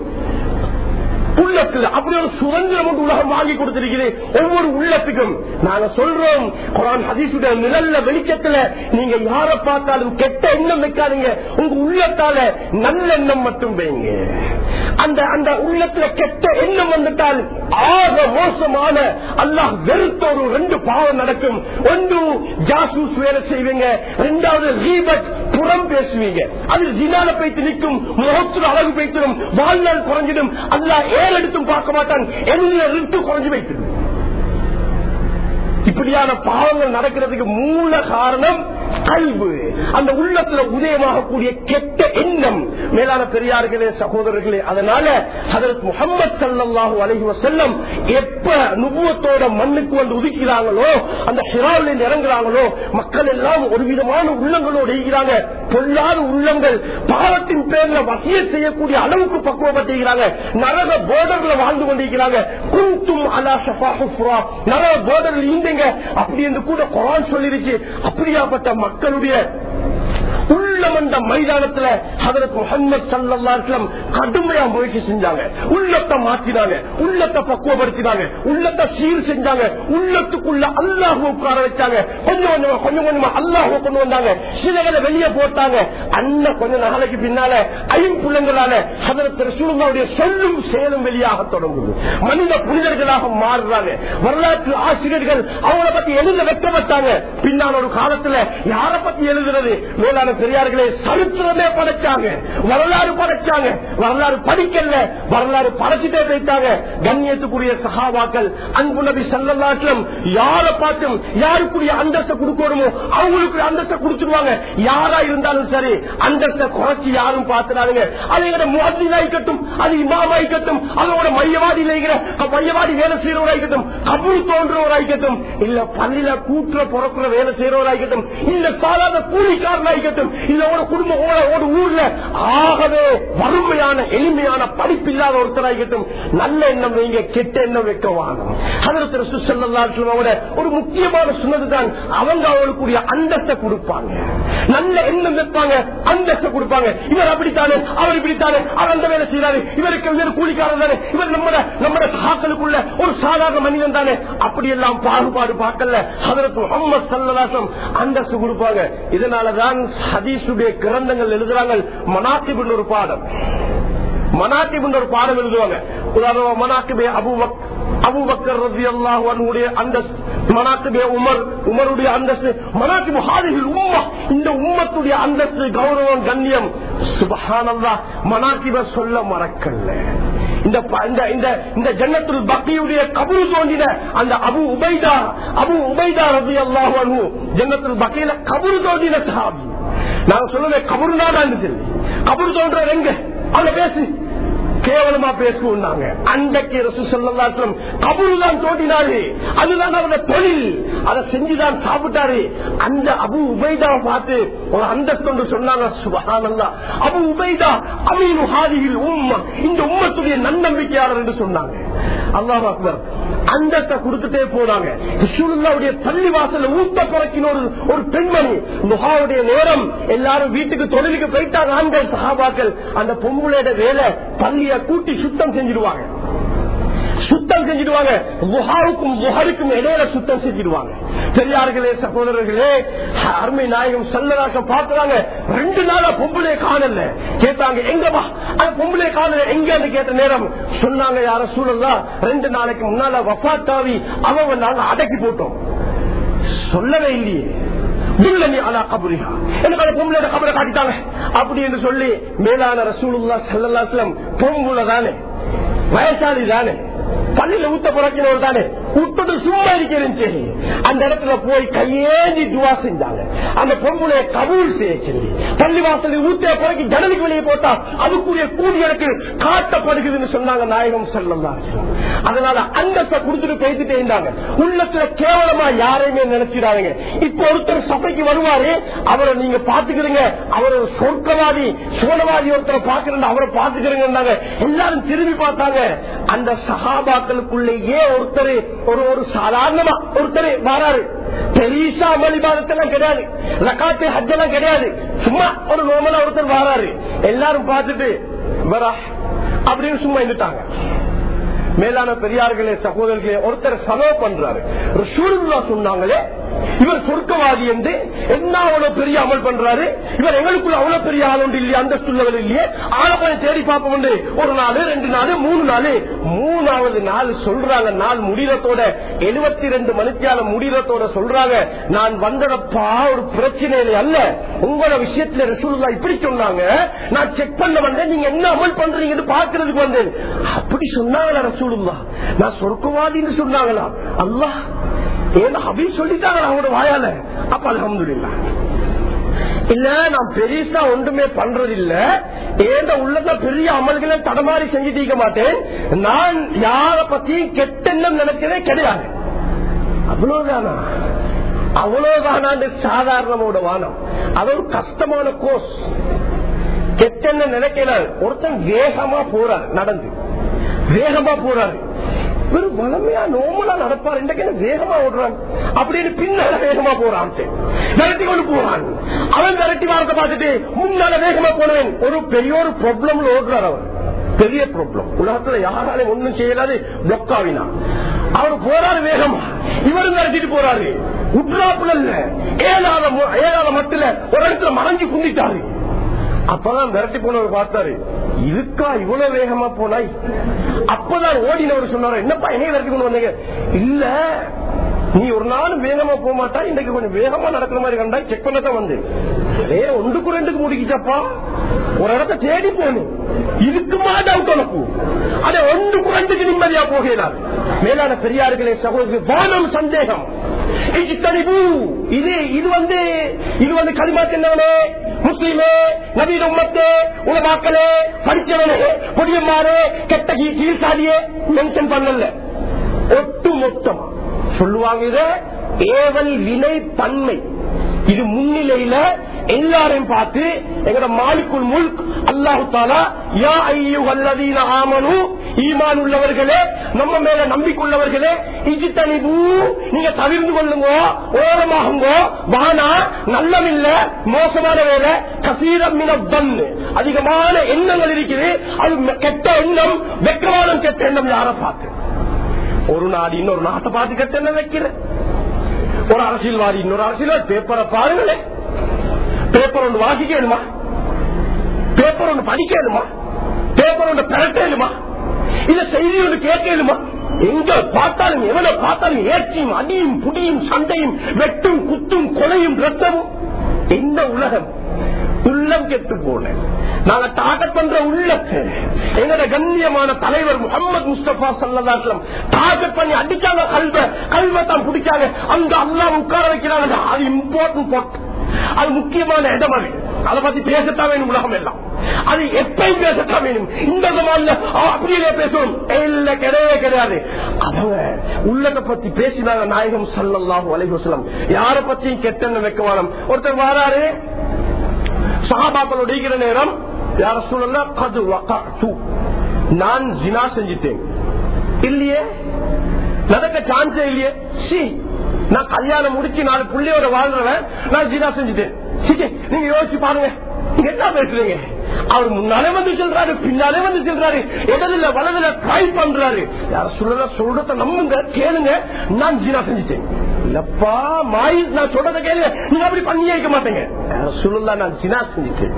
உள்ளத்துல அப்படி ஒரு சுதந்திரம் ஒன்று உலகம் வாங்கி கொடுத்திருக்கிறது ஒவ்வொரு உள்ளத்துக்கும் நாங்க சொல்றோம் குரான் ஹதீசுடைய நிழல்ல வெளிச்சத்துல நீங்க யார பார்த்தாலும் கெட்ட எண்ணம் வைக்காதீங்க உங்க உள்ளத்தால நல்ல எண்ணம் மட்டும் வைங்க அந்த அந்த உள்ளத்துல கெட்ட எண்ணம் வந்துட்டால் ஆக மோசமான அல்லாஹ் வெறுத்த ஒரு ரெண்டு பாவம் நடக்கும் ஒன்று ஜாசூஸ் வேலை செய்வீங்க ரெண்டாவது ரீபட் புறம் பேசுவீங்க அது ஜினால போய்த்து நிற்கும் முகத்துல அழகு போய்த்திடும் வாழ்நாள் குறைஞ்சிடும் அல்லாஹ் ஏறெடுத்தும் பார்க்க மாட்டான் எந்த ரிட்டு குறைஞ்சு வைத்திடும் இப்படியான பாவங்கள் நடக்கிறதுக்கு மூல காரணம் கல்வு அந்த உள்ளத்துல உதயமாகக்கூடிய கெட்ட எண்ணம் மேலான பெரியார்களே சகோதரர்களே அதனால அதற்கு முகமது சல்லாஹூ அலஹி வசல்லம் எப்ப நுபுவத்தோட மண்ணுக்கு வந்து உதிக்கிறாங்களோ அந்த ஹிராவில் இறங்குறாங்களோ மக்கள் எல்லாம் ஒரு விதமான உள்ளங்களோடு இருக்கிறாங்க பொல்லாத உள்ளங்கள் பாவத்தின் பேர்ல வசிய செய்யக்கூடிய அளவுக்கு பக்குவப்பட்டிருக்கிறாங்க நரக போர்டர்ல வாழ்ந்து கொண்டிருக்கிறாங்க குந்தும் அலா ஷஃபா ஹுஃப்ரா நரக போர்டர்ல இருந்தீங்க அப்படி என்று கூட குரான் சொல்லிருச்சு அப்படியாப்பட்ட மக்களுடைய உள்ளமண்ட மைதானத்துல அதற்கு முகமது சல்லாஸ்லம் கடுமையா முயற்சி செஞ்சாங்க உள்ளத்தை மாத்தினாங்க உள்ளத்தை பக்குவப்படுத்தினாங்க உள்ளத்தை சீர் செஞ்சாங்க உள்ளத்துக்குள்ள அல்லாஹ் உட்கார வச்சாங்க கொஞ்சம் கொஞ்சமா கொஞ்சம் கொஞ்சமா அல்லாஹ் கொண்டு வந்தாங்க சிலகளை வெளியே போட்டாங்க அண்ணன் கொஞ்ச நாளைக்கு பின்னால ஐம்புலங்களால அதற்கு ரசூலுல்லாவுடைய சொல்லும் செயலும் வெளியாக தொடங்குது மனித புனிதர்களாக மாறுறாங்க வரலாற்று ஆசிரியர்கள் அவங்கள பத்தி எழுத வைக்கப்பட்டாங்க பின்னால் ஒரு காலத்துல யார பத்தி எழுதுறது மேலான பெரியார்களே சரித்திரமே படைச்சாங்க வரலாறு படைச்சாங்க வரலாறு படிக்கல வரலாறு படைச்சிட்டே போயிட்டாங்க கண்ணியத்துக்குரிய சகாபாக்கள் அன்பு நபி சல்லாஸ்லம் யார பார்த்தும் யாருக்குரிய அந்தஸ்தை கொடுக்கணுமோ அவங்களுக்கு அந்தஸ்தை கொடுத்துருவாங்க யாரா இருந்தாலும் சரி அந்தஸ்தை குறைச்சி யாரும் பார்த்துடாதுங்க அது எங்க முகத்தினாய்க்கட்டும் அது இமாமாய்க்கட்டும் அதோட மையவாடி மையவாடி வேலை செய்யறவராய்க்கட்டும் கபூர் தோன்றவராய்க்கட்டும் இல்ல பள்ளியில கூட்டுற பிறக்கிற வேலை செய்யறவராய்க்கட்டும் இல்ல சாதாரண கூலிக்காரனாய்க்கட்டும் இல்ல ஒரு குடும்பம் ஒரு ஊர்ல ஆகவே வறுமையான எளிமையான படிப்பு இல்லாத ஒருத்தராய்க்கட்டும் நல்ல எண்ணம் வைங்க கெட்ட எண்ணம் வைக்க வாங்க அதற்கு சுசல்லாவோட ஒரு முக்கியமான சொன்னதுதான் அவங்க அவங்களுக்குரிய அந்தஸ்தை கொடுப்பாங்க நல்ல எண்ணம் வைப்பாங்க அந்தஸ்தை கொடுப்பாங்க இவர் அப்படித்தானே அவர் இப்படித்தானே அவர் அந்த வேலை செய்யறாரு இவருக்கு இவர் கூலிக்காரர் தானே இவர் நம்ம நம்ம சாக்களுக்குள்ள ஒரு சாதாரண மனிதன் தானே அப்படி எல்லாம் பாகுபாடு பார்க்கல அதற்கு முகமது சல்லாசம் அந்தஸ்து கொடுப்பாங்க இதனாலதான் ஹதீசுடைய கிரந்தங்கள் எழுதுறாங்க மனாத்திபின் ஒரு பாடம் மனாத்திபின் ஒரு பாடம் எழுதுவாங்க உதாரணமா மனாத்திபே அபுபக் அபுபக்கர் ரவி அல்லாஹுடைய அந்தஸ்து மனாத்திபே உமர் உமருடைய அந்தஸ்து மனாத்திபு ஹாதிகள் உம்மா இந்த உம்மத்துடைய அந்தஸ்து கௌரவம் கண்ணியம் சுபஹானல்லா மனாத்திப சொல்ல மறக்கல்ல இந்த இந்த ஜன்னத்துல் பக்தியுடைய கபூர் தோன்றின அந்த அபு உபைதா அபு உபைதா ரவி அல்லாஹு ஜன்னத்துல் பக்தியில கபூர் தோன்றின சஹாபி நாங்க சொல்லுவேன் கபூர் தான் கபூர் தோன்ற எங்க அவங்க பேசு கேவலமா பேசுவோம் அன்றைக்கு ரசு சொல்லலாம் கபூர் தான் தோண்டினாரு அதுதான் அவரோட தொழில் அதை செஞ்சுதான் சாப்பிட்டாரு அந்த அபு உபைதாவை பார்த்து ஒரு அந்தஸ்து சொன்னாங்க சுபகானந்தா அபு உபைதா அமீனு ஹாதியில் உம்மா இந்த உம்மத்துடைய நன்னம்பிக்கையாளர் என்று சொன்னாங்க அல்லாஹ் அக்பர் அந்தஸ்தை கொடுத்துட்டே போனாங்க ரசூலுல்லாவுடைய பள்ளி வாசல ஊத்த பிறக்கின ஒரு ஒரு பெண்மணி முகாவுடைய நேரம் எல்லாரும் வீட்டுக்கு தொழிலுக்கு போயிட்டாங்க ஆண்கள் சகாபாக்கள் அந்த பொம்புளையோட வேலை பள்ளிய கூட்டி சுத்தம் செஞ்சிருவாங்க சுத்தம் செஞ்சிடுவாங்க முகாவுக்கும் முகருக்கும் இடையில சுத்தம் செஞ்சிடுவாங்க பெரியார்களே சகோதரர்களே அருமை நாயகம் செல்லராசம் பார்க்கிறாங்க ரெண்டு நாளா பொம்பளை காணல கேட்டாங்க எங்கப்பா அந்த பொம்பளை காணல எங்க கேட்ட நேரம் சொன்னாங்க யார சூழல்லா ரெண்டு நாளைக்கு முன்னால வஃத்தாவி அவங்க நாங்க அடக்கி போட்டோம் சொல்லவே இல்லையே அப்படி என்று சொல்லி மேலான ரசூலுல்லா சல்லாஸ்லம் பொம்புல தானே வயசாளி தானே பள்ளியில ஊத்த புறக்கினவர் தானே விட்டுட்டு சும்மா இருக்கிறேன் அந்த இடத்துல போய் கையேந்தி துவா செஞ்சாங்க அந்த பொம்புடைய கபூல் செய்ய சொல்லி பள்ளி வாசலில் ஊத்த பிறகு ஜனலுக்கு வெளியே போட்டா அதுக்குரிய கூலி எனக்கு காட்டப்படுகிறதுன்னு சொன்னாங்க நாயகம் செல்லம் அதனால அந்தஸ்தை கொடுத்துட்டு பேசிட்டே இருந்தாங்க உள்ளத்துல கேவலமா யாரையுமே நினைச்சிடாதீங்க இப்ப ஒருத்தர் சபைக்கு வருவாரு அவரை நீங்க பாத்துக்கிறீங்க அவர் ஒரு சொர்க்கவாதி சோழவாதி ஒருத்தரை பாக்குறேன் அவரை பாத்துக்கிறீங்க எல்லாரும் திரும்பி பார்த்தாங்க அந்த சகாபாக்களுக்குள்ளேயே ஒருத்தர் ஒரு ஒரு சாதாரணமா ஒருத்தர் வராரு பெரிசா அமளிபாதத்தெல்லாம் கிடையாது ரக்காத்து ஹஜ்ஜெல்லாம் கிடையாது சும்மா ஒரு நோமலா ஒருத்தர் வராரு எல்லாரும் பார்த்துட்டு வரா அப்படின்னு சும்மா இருந்துட்டாங்க மேலான பெரியார்களே சகோதரர்களே ஒருத்தர் சலோ பண்றாரு ரசூலுல்லா சொன்னாங்களே இவர் சொர்க்கவாதி என்று என்ன அவ்வளவு பெரிய அமல் பண்றாரு இவர் எங்களுக்குள்ள அவ்வளவு பெரிய ஆள் ஒன்று இல்லையா அந்த சுள்ளவர் இல்லையே ஆளை போய் தேடி பார்ப்போம் ஒரு நாள் ரெண்டு நாள் மூணு நாள் மூணாவது நாள் சொல்றாங்க நாள் முடிகிறதோட எழுபத்தி ரெண்டு மணிக்கால முடிகிறதோட சொல்றாங்க நான் வந்தடப்பா ஒரு பிரச்சனை அல்ல உங்களோட விஷயத்துல ரசூலுல்லா இப்படி சொன்னாங்க நான் செக் பண்ண வந்தேன் நீங்க என்ன அமல் பண்றீங்கன்னு பாக்குறதுக்கு வந்தேன் அப்படி சொன்னாங்களா ரசூலுல்லா நான் சொர்க்கவாதின்னு சொன்னாங்களா அல்லாஹ் ஏன்னா அப்படின்னு சொல்லிட்டாங்க அவங்களோட வாயால அப்ப அலமதுல்லா இல்ல நான் பெருசா ஒன்றுமே பண்றது இல்ல ஏந்த உள்ளத பெரிய அமல்களை தடமாறி செஞ்சுட்டு இருக்க மாட்டேன் நான் யார பத்தியும் கெட்டெண்ணம் நினைக்கிறதே கிடையாது அவ்வளவுதானா அவ்வளவுதானான்னு சாதாரணமோட வானம் அது ஒரு கஷ்டமான கோர்ஸ் கெட்டெண்ண நினைக்கிறார் ஒருத்தன் வேகமா போறார் நடந்து வேகமா போறாரு ஒரு வளமையா நோமலா நடப்பார் இன்றைக்கு என்ன வேகமா ஓடுறான் அப்படின்னு பின்னால வேகமா போறான் விரட்டி கொண்டு போறான் அவன் விரட்டி வாரத்தை பார்த்துட்டு முன்னால வேகமா போனவன் ஒரு பெரிய ஒரு ப்ராப்ளம்ல ஓடுறார் அவர் பெரிய ப்ராப்ளம் உலகத்துல யாராலையும் ஒண்ணும் செய்யலாது பிளாக் ஆவினா அவர் போறாரு வேகமா இவரும் விரட்டிட்டு போறாரு உட்ராப்புல இல்ல ஏழாத மு- ஏழாத மட்டில ஒரு இடத்துல மறைஞ்சு குந்திட்டாரு அப்பதான் விரட்டி போனவர் பார்த்தாரு இருக்கா இவ்வளவு வேகமா போனாய் அப்பதான் ஓடினவர் சொன்னாரு என்னப்பா என்னைய விரட்டி கொண்டு வந்தீங்க இல்ல நீ ஒரு நாள் வேகமா போக மாட்டா இன்னைக்கு கொஞ்சம் வேகமா நடக்கிற மாதிரி கண்டா செக் பண்ணத்தான் வந்து ஏ ஒன்றுக்கு ரெண்டுக்கு முடிக்கிச்சப்பா ஒரு இடத்த தேடி போகணும் இதுக்குமா டவுட் உனக்கு அதை ஒன்றுக்கு ரெண்டுக்கு நிம்மதியா போகிறார் மேலான பெரியார்களே சகோதரி வானம் சந்தேகம் இஜ்தனிபு. இது இது வந்து இது வந்து களிமா சென்னவனே முஸ்லீமே நவீன உம்மத்தே உலமாக்களே படிச்சவனே பொடியம்மாரே கெட்ட கீ- கீழ்சாதியே மென்ஷன் பண்ணல ஒட்டு மொத்தம் சொல்லுவாங்க இத ஏவல் வினை பன்மை இது முன்னிலையில எல்லாரையும் பார்த்து எங்கட மாலிக்குள் முல்க் அல்லாஹு தாலா யா ஐயுகல்லதீன ஆமனு ஈமான் உள்ளவர்களே நம்ம மேல நம்பிக்கையுள்ளவர்களே இஜித்தனிபு நீங்க தவிர்ந்து கொள்ளுங்க ஓரமாகுங்க வானா நல்லமில்ல மோசமான வேலை கசீரம் மினப்பன் அதிகமான எண்ணங்கள் இருக்குது அது மெ- கெட்ட எண்ணம் வெக்கமான கெட்ட எண்ணம் யார பார்த்து ஒரு நாடு இன்னொரு நாட்டை பார்த்து கெட்ட எண்ணம் வைக்கிற ஒரு அரசியல்வாதி இன்னொரு அரசியல்வாதி பேப்பரை பாருங்களேன் பேப்பர் ஒன்று வாசிக்கணுமா பேப்பர் ஒன்று படிக்கணுமா பேப்பர் ஒன்று பிறக்கணுமா இல்ல செய்தி ஒன்று கேட்கணுமா எங்க பார்த்தாலும் எவனை பார்த்தாலும் ஏற்றியும் அடியும் புடியும் சண்டையும் வெட்டும் குத்தும் கொலையும் ரத்தமும் என்ன உலகம் உள்ளம் கெட்டு போன நாங்க டார்கெட் பண்ற உள்ளத்தை எங்கட கண்ணியமான தலைவர் முகமது முஸ்தபா சல்லதாஸ்லம் டார்கெட் பண்ணி அடிச்சாங்க கல்வ கல்வ தான் பிடிச்சாங்க அந்த அல்லா உட்கார வைக்கிறாங்க அது இம்பார்ட்டன்ட் பாட் அது முக்கியமான இடம் அது அதை பத்தி பேசத்தான் வேணும் உலகம் எல்லாம் அது எப்பயும் பேசத்தான் வேணும் இந்த சமாளில அப்படியே பேசணும் இல்ல கிடையவே கிடையாது அவங்க உள்ளத்தை பத்தி பேசினாங்க நாயகம் சல்லல்லாஹு அலைஹி வஸல்லம் யார பத்தியும் கெட்டெண்ணம் வைக்க வேணும் ஒருத்தர் வாராரு சஹாபாக்களோட இருக்கிற நேரம் யார சொல்லலாம் கது வகஅத்து. நான் ஜினா செஞ்சிட்டேன் இல்லையே நடக்க சான்ஸே இல்லையே சி நான் கல்யாணம் முடிச்சு நாலு புள்ளையோட வாழ்றவன் நான் ஜினா செஞ்சுட்டேன் சீ, நீங்க யோசிச்சு பாருங்க நீங்க என்ன பேசுறீங்க அவர் முன்னாலே வந்து சொல்றாரு பின்னாலே வந்து சொல்றாரு இடதுல வலதுல ட்ரை பண்றாரு யார சொல்ற சொல்றத நம்புங்க கேளுங்க நான் ஜீனா செஞ்சுட்டேன் இல்லப்பா மாய் நான் சொல்றத கேளுங்க நீங்க அப்படி பண்ணியே இருக்க மாட்டீங்க யார சொல்லலாம் நான் ஜினா செஞ்சுட்டேன்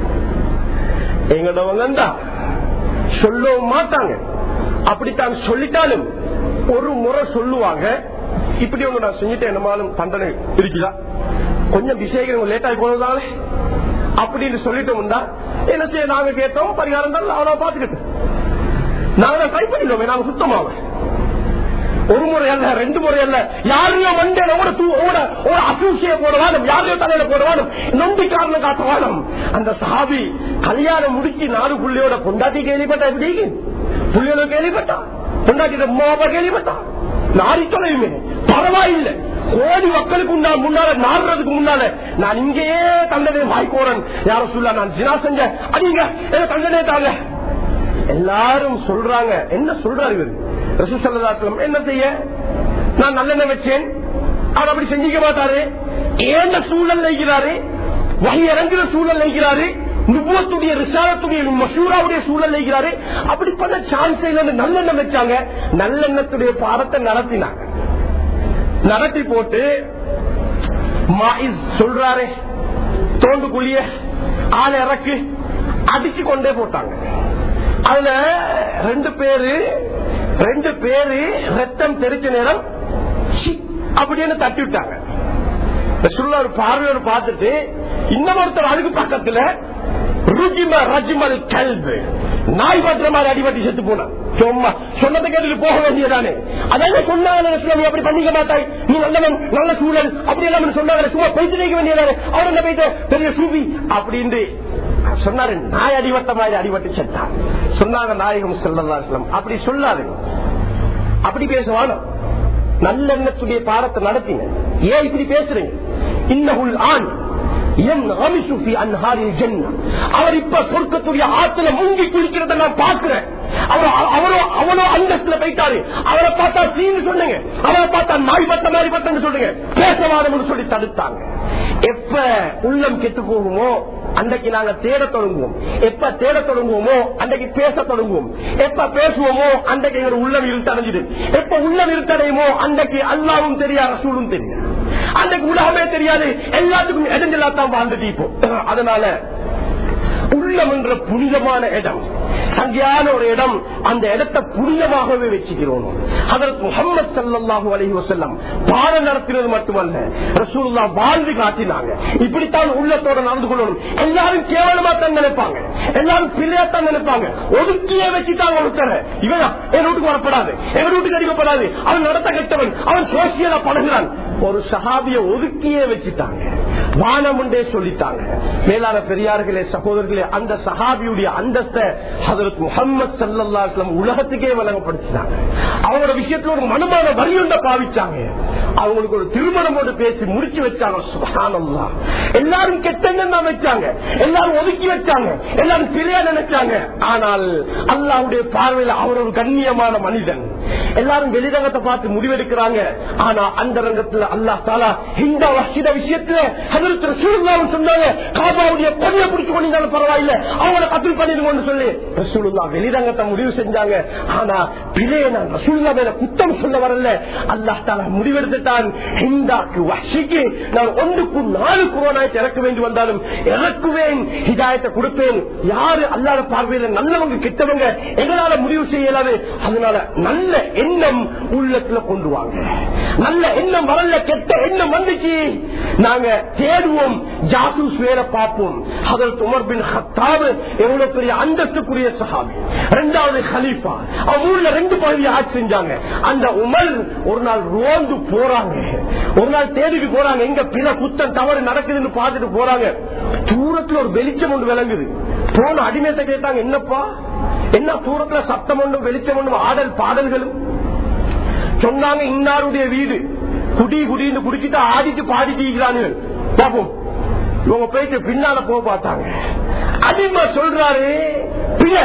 எங்களவங்க சொல்லவும் மாட்டாங்க அப்படித்தான் சொல்லிட்டாலும் ஒரு முறை சொல்லுவாங்க இப்படி ஒண்ணு நான் செஞ்சுட்டேன் என்னமாலும் தண்டனை இருக்குதா கொஞ்சம் விஷயங்கள் லேட் ஆகி போனதாலே அப்படின்னு சொல்லிட்டோம்னா என்ன செய்ய நாங்க கேட்டோம் பரிகாரம் தான் அவனை பாத்துக்கிட்டு நாங்க ட்ரை பண்ணிடுவோம் நாங்க சுத்தமாவோம் ஒரு முறை அல்ல ரெண்டு முறை அல்ல யாரையோ மண்டையில ஓட தூ ஓட ஓட அசூசிய போட வேணும் யாரையோ தலையில போட வேணும் நொண்டி காரணம் காட்ட வேணும் அந்த சாபி கல்யாணம் முடிச்சு நாலு புள்ளியோட பொண்டாட்டி கேள்விப்பட்டா எப்படி புள்ளியோட கேள்விப்பட்டா பொண்டாட்டி அம்மாவா கேள்விப்பட்டா நாரி தொலையுமே பரவாயில்லை கோடி மக்களுக்கு உண்டா முன்னால நாடுறதுக்கு முன்னால நான் இங்கேயே தண்டனை வாய்க்கோரன் யார சொல்ல நான் ஜினா செஞ்சேன் அடிங்க எனக்கு தண்டனை தாங்க எல்லாரும் சொல்றாங்க என்ன சொல்றாரு இவரு ரசூசல்லாஸ்லம் என்ன செய்ய நான் நல்லெண்ணெய் வச்சேன் அவர் அப்படி செஞ்சிக்க மாட்டாரு ஏந்த சூழல் நெய்கிறாரு வகை இறங்குற சூழல் நெய்கிறாரு நுபுவத்துடைய ரிசாலத்துடைய மசூராவுடைய சூழல் நெய்கிறாரு அப்படி பண்ண சான்ஸ் இல்லைன்னு நல்லெண்ணெய் வச்சாங்க நல்லெண்ணத்துடைய பாடத்தை நடத்தினாங்க நடத்தி போட்டு மாயிஸ் சொல்றாரு தோண்டு குழிய ஆள் இறக்கு அடிச்சு கொண்டே போட்டாங்க அதுல ரெண்டு பேரு ரெண்டு பேரு ரத்தம் தெரிச்ச நேரம் சி அப்படின்னு தட்டி விட்டாங்க ரசூலுல்லாஹ் ஒரு பார்வையோடு பார்த்துட்டு இன்னொருத்தர் அதுக்கு பக்கத்துல ருஜிம ரஜ்மல் கல்பு நாய் பற்ற மாதிரி அடிபட்டு செத்து போனான் சும்மா சொன்னதை கேட்டுட்டு போக வேண்டியதானே அதான சொன்னாங்க நீ அப்படி பண்ணிக்க மாட்டாய் நீ நல்லவன் நல்ல சூழல் அப்படி எல்லாம் சொன்னாங்க சும்மா போயிட்டு நிற்க வேண்டியதானே அவர் என்ன போயிட்டு பெரிய சூபி அப்படின்னு சொன்னாரு நாய் அடிபட்ட மாதிரி அடிபட்டு செத்தான் சொன்னாங்க நாயகம் செல்லலாம் அப்படி சொல்லாது அப்படி பேசுவானோ நல்லெண்ணத்துடைய பாடத்தை நடத்தின ஏன் இப்படி பேசுறீங்க இன்னகுள் ஆண் என் ஆமிசுஃபி அன்ஹாரில் ஜன்னா. அவர் இப்ப சொர்க்கத்துடைய ஆத்துல முங்கி குளிக்கிறத நான் பாக்குறேன் அவர் அவரோ அவனோ அந்தஸ்துல போயிட்டாரு அவரை பார்த்தா சீன்னு சொன்னீங்க அவரை பார்த்தா நாய் பட்ட மாதிரி பட்டன்னு சொல்லுங்க பேசவாதம்னு சொல்லி தடுத்தாங்க எப்ப உள்ளம் கெட்டு போகுமோ அன்றைக்கு நாங்க தேட தொடங்குவோம் எப்ப தேட தொடங்குவோமோ அன்றைக்கு பேச தொடங்குவோம் எப்ப பேசுவோமோ அன்றைக்கு எங்க உள்ளம் இருட்டடைஞ்சிடு எப்ப உள்ளம் இருட்டடையுமோ அன்றைக்கு அல்லாவும் தெரியா ரசூலும் தெரியும் அன்றைக்கு உலகமே தெரியாது எல்லாத்துக்கும் இடைஞ்சலா தான் வாழ்ந்துட்டு இப்போ அதனால உள்ளம் என்ற புனிதமான இடம் சங்கையான ஒரு இடம் அந்த இடத்தை புனிதமாகவே வச்சுக்கிறோம் அதற்கு முகமது சல்லாஹூ அலஹி வசல்லம் பாடம் நடத்தினது மட்டுமல்ல ரசூல்லா வாழ்ந்து காட்டினாங்க இப்படித்தான் உள்ளத்தோட நடந்து கொள்ளணும் எல்லாரும் கேவலமா தான் நினைப்பாங்க எல்லாரும் பிள்ளையாத்தான் நினைப்பாங்க ஒதுக்கியே வச்சுட்டாங்க ஒருத்தர இவன் என் வீட்டுக்கு வரப்படாது எங்க வீட்டுக்கு அடிக்கப்படாது அவன் நடத்த கெட்டவன் அவன் சோசியலா பழகுறான் ஒரு சஹாபிய ஒதுக்கியே வச்சுட்டாங்க வானமுண்டே சொல்லிட்டாங்க மேலான பெரியார்களே சகோதரர்களே அந்த சஹாபியுடைய அந்தஸ்தை ஹதரத் முகமது சல்லாஸ்லம் உலகத்துக்கே வழங்கப்படுத்தினாங்க அவங்களோட விஷயத்துல ஒரு மனமான வரியுண்ட பாவிச்சாங்க அவங்களுக்கு ஒரு திருமணம் போட்டு பேசி முடிச்சு வச்சாங்க சுகானம்லா எல்லாரும் கெட்டெண்ணம் தான் வச்சாங்க எல்லாரும் ஒதுக்கி வச்சாங்க எல்லாரும் பிழையா நினைச்சாங்க ஆனால் அல்லாவுடைய பார்வையில் அவர் ஒரு கண்ணியமான மனிதன் எல்லாரும் வெளிரங்கத்தை பார்த்து முடிவெடுக்கிறாங்க ஆனா அந்த ரங்கத்துல அல்லா தாலா இந்த வசித விஷயத்துல ஹதரத் ரசூலுல்லாஹ் சொன்னாங்க காபாவுடைய கொடியை பிடிச்சு கொண்டிருந்தாலும் பரவாயில்ல அவங்கள கத்தில் பண்ணிருங்கன்னு சொல்லி ரசூலுல்லா வெளிரங்கத்தை முடிவு செஞ்சாங்க ஆனா பிழைய நான் ரசூலுல்லா மேல குத்தம் சொல்ல வரல அல்லாஹ் தாலா முடிவெடுத்துட்டான் ஹிந்தாக்கு வசிக்கு நான் ஒன்றுக்கு நாலு குரோனாய் இறக்க வேண்டி வந்தாலும் இறக்குவேன் ஹிதாயத்தை கொடுப்பேன் யாரு அல்லாத பார்வையில நல்லவங்க கெட்டவங்க எங்களால முடிவு செய்யலாது அதனால நல்ல எண்ணம் உள்ளத்துல கொண்டு வாங்க நல்ல எண்ணம் வரல கெட்ட எண்ணம் வந்துச்சு நாங்க தேடுவோம் ஜாசூஸ் வேலை பார்ப்போம் அதற்கு உமர் பின் ஹத்தாப் எவ்வளவு பெரிய அந்தஸ்துக்குரிய சஹாபி இரண்டாவது ஹலீஃபா அவங்க ஊர்ல ரெண்டு பகுதியை ஆட்சி செஞ்சாங்க அந்த உமர் ஒரு நாள் ரோந்து போறாங்க ஒரு நாள் தேடிட்டு போறாங்க எங்க பிற குத்தம் தவறு நடக்குதுன்னு பார்த்துட்டு போறாங்க தூரத்துல ஒரு வெளிச்சம் ஒன்று விளங்குது போன அடிமையத்தை கேட்டாங்க என்னப்பா என்ன தூரத்துல சத்தம் ஒன்றும் வெளிச்சம் ஒன்றும் ஆடல் பாடல்களும் சொன்னாங்க இன்னாருடைய வீடு குடி குடின்னு குடிச்சிட்டு ஆடிட்டு பாடிட்டு இருக்கிறானு பாப்போம் இவங்க போயிட்டு பின்னால போக பார்த்தாங்க அதிகமா சொல்றாரு பிள்ளை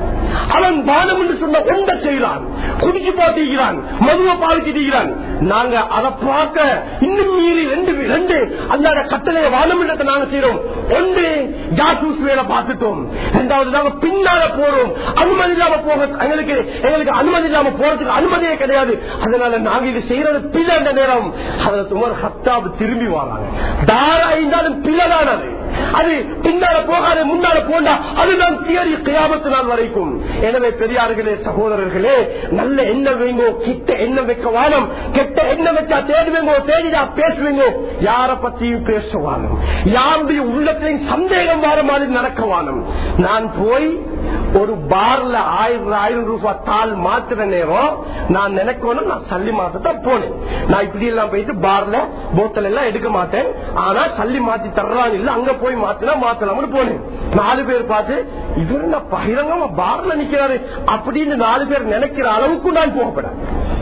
அவன் பானம் என்று சொன்ன ஒன்றை செய்கிறான் குடிச்சு பாட்டிக்கிறான் மதுவை பாதிச்சிருக்கிறான் நாங்க அதை பார்க்க இன்னும் மீறி ரெண்டு ரெண்டு அந்த கட்டளைய வானமில்லத்தை நாங்க செய்யறோம் ஒன்று ஜாசூஸ் வேலை பார்த்துட்டோம் இரண்டாவது நாங்க பின்னால போறோம் அனுமதி இல்லாம போக எங்களுக்கு எங்களுக்கு அனுமதி இல்லாம போறதுக்கு அனுமதியே கிடையாது அதனால நாங்க இது செய்யறது பிள்ளை அந்த நேரம் அதை துமர் ஹத்தாப் திரும்பி வராங்க தாரா இருந்தாலும் பிள்ளைதான் அது அது பின்னால போகாது முன்னால போண்டா அதுதான் தியரி கியாமத்து நாள் வரைக்கும் எனவே பெரியார்களே சகோதரர்களே நல்ல எண்ணம் வைங்கோ கிட்ட எண்ணம் வைக்க வானம் கெட்ட எண்ணம் வச்சா தேடுவீங்கோ தேடிதா பேசுவீங்கோ யார பத்தியும் பேசுவானும் யாருடைய உள்ளத்திலையும் சந்தேகம் வர மாதிரி நடக்க வானம் நான் போய் ஒரு பார்ல ஆயிரம் ஆயிரம் ரூபாய் தாள் மாத்துற நேரம் நான் நினைக்கணும் நான் சல்லி மாத்தத்தான் போனேன் நான் இப்படி எல்லாம் போயிட்டு பார்ல போத்தல் எல்லாம் எடுக்க மாட்டேன் ஆனா சல்லி மாத்தி தர்றாங்க இல்ல அங்க போய் மாத்தினா மாத்தலாம்னு போனேன் நாலு பேர் பார்த்து இவர் நான் பகிரங்கமா பார்ல நிக்கிறாரு அப்படின்னு நாலு பேர் நினைக்கிற அளவுக்கு நான் போகப்படாது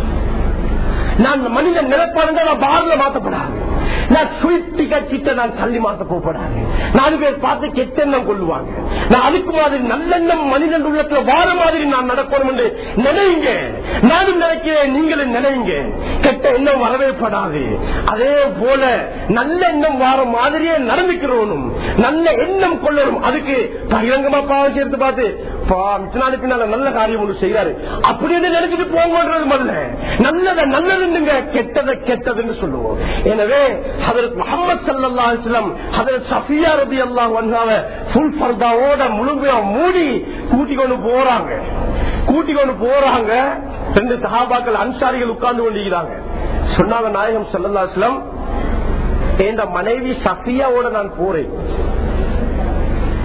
நான் மனிதன் நினைப்பாருங்க நான் பார்ல மாத்தப்படாது நான் ஸ்வீட் டிக்கெட் கிட்ட நான் தள்ளி மாத்த போகப்படாது நாலு பேர் பார்த்து கெட்டெண்ணம் கொள்ளுவாங்க நான் அதுக்கு மாதிரி நல்லெண்ணம் மனிதன் உள்ளத்துல வாழ மாதிரி நான் நடக்கணும் என்று நினைங்க நானும் நினைக்கிறேன் நீங்களும் நினைங்க கெட்ட எண்ணம் வரவே படாது அதே போல நல்ல எண்ணம் வார மாதிரியே நடந்துக்கிறோனும் நல்ல எண்ணம் கொள்ளணும் அதுக்கு பகிரங்கமா பாவம் சேர்த்து பார்த்து நாலு பின்னால நல்ல காரியம் ஒன்று செய்யறாரு அப்படின்னு நினைச்சிட்டு போங்கன்றது முதல்ல நல்லத நல்லதுங்க கெட்டதை கெட்டதுன்னு சொல்லுவோம் எனவே ஹதரத் முகமது சல்லா அலிஸ்லாம் ஹதரத் சஃபியா ரபி அல்லா வந்தாவ ஃபுல் ஃபர்தாவோட முழுமையா மூடி கூட்டி கொண்டு போறாங்க கூட்டி கொண்டு போறாங்க ரெண்டு சஹாபாக்கள் அன்சாரிகள் உட்கார்ந்து கொண்டிருக்கிறாங்க சொன்னாங்க நாயகம் சல்லா அலிஸ்லாம் என் மனைவி சஃபியாவோட நான் போறேன்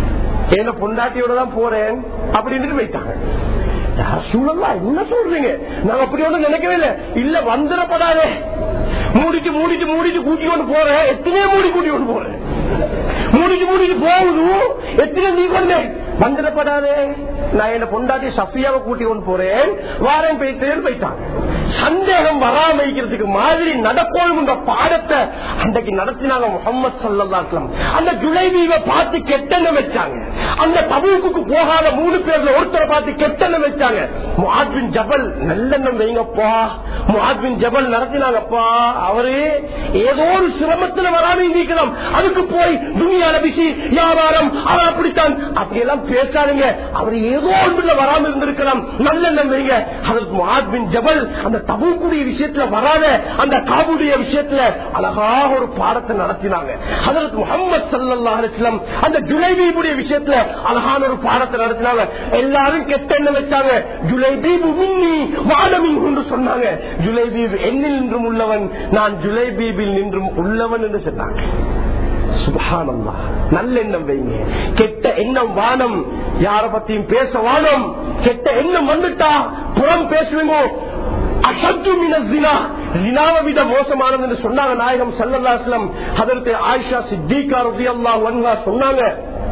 என்ன பொண்டாட்டியோட தான் போறேன் அப்படின்னு போயிட்டாங்க சூழல்லா என்ன சொல்றீங்க நாங்க அப்படி ஒண்ணு நினைக்கவே இல்லை இல்ல வந்துடப்படாதே மூடிட்டு மூடிட்டு மூடிட்டு கூட்டி கொண்டு போறேன் எத்தனையோ மூடி கூட்டி கொண்டு போறேன் மூடிட்டு மூடிட்டு போகுது எத்தனை நீ கொண்டு வந்துடப்படாதே நான் என்ன பொண்டாட்டி சஃபியாவை கூட்டி கொண்டு போறேன் வாரம் போயிட்டு போயிட்டாங்க சந்தேகம் வராமக்கிறதுக்கு மாதிரி நடக்கணும் என்ற பாடத்தை அன்றைக்கு நடத்தினாங்க முகமது சல்லாஸ்லம் அந்த ஜுலைவீவை பார்த்து கெட்டெண்ணம் வச்சாங்க அந்த தபுக்கு போகாத மூணு பேர்ல ஒருத்தரை பார்த்து கெட்டெண்ணம் வச்சாங்க முஹாத்பின் ஜபல் நல்லெண்ணம் வைங்கப்பா முஹாத்பின் ஜபல் நடத்தினாங்கப்பா அவரு ஏதோ ஒரு சிரமத்துல வராம இருக்கலாம் அதுக்கு போய் துணியால பிசி வியாபாரம் அவன் அப்படித்தான் அப்படியெல்லாம் பேசாதுங்க அவர் ஏதோ ஒன்றுல வராம இருந்திருக்கலாம் நல்லெண்ணம் வைங்க அதற்கு முஹாத்பின் ஜபல் அந்த தபுக்குடைய விஷயத்துல வராத அந்த காபுடைய விஷயத்துல அழகாக ஒரு பாடத்தை நடத்தினாங்க அதற்கு முகமது சல்லா அலிஸ்லாம் அந்த ஜுலைபீபுடைய விஷயத்துல அழகான ஒரு பாடத்தை நடத்தினாங்க எல்லாரும் கெட்ட எண்ணம் வச்சாங்க ஜுலைபீபு மின்னி வானமின் என்று சொன்னாங்க ஜுலைபீப் என்னில் நின்றும் உள்ளவன் நான் ஜுலைபீபில் நின்றும் உள்ளவன் என்று சொன்னாங்க சுபஹானல்லா நல்லெண்ணம் வைங்க கெட்ட எண்ணம் வானம் யார பத்தியும் பேச வானம் கெட்ட எண்ணம் வந்துட்டா புறம் பேசுவீங்க அசத்து மினா ஜினாவை விட மோசமானது என்று சொன்னாங்க நாயகம் சல்லல்லாஸ்லம் அதற்கு ஆயிஷா சித்திகா ரவி அல்லா வன்ஹா சொன்னாங்க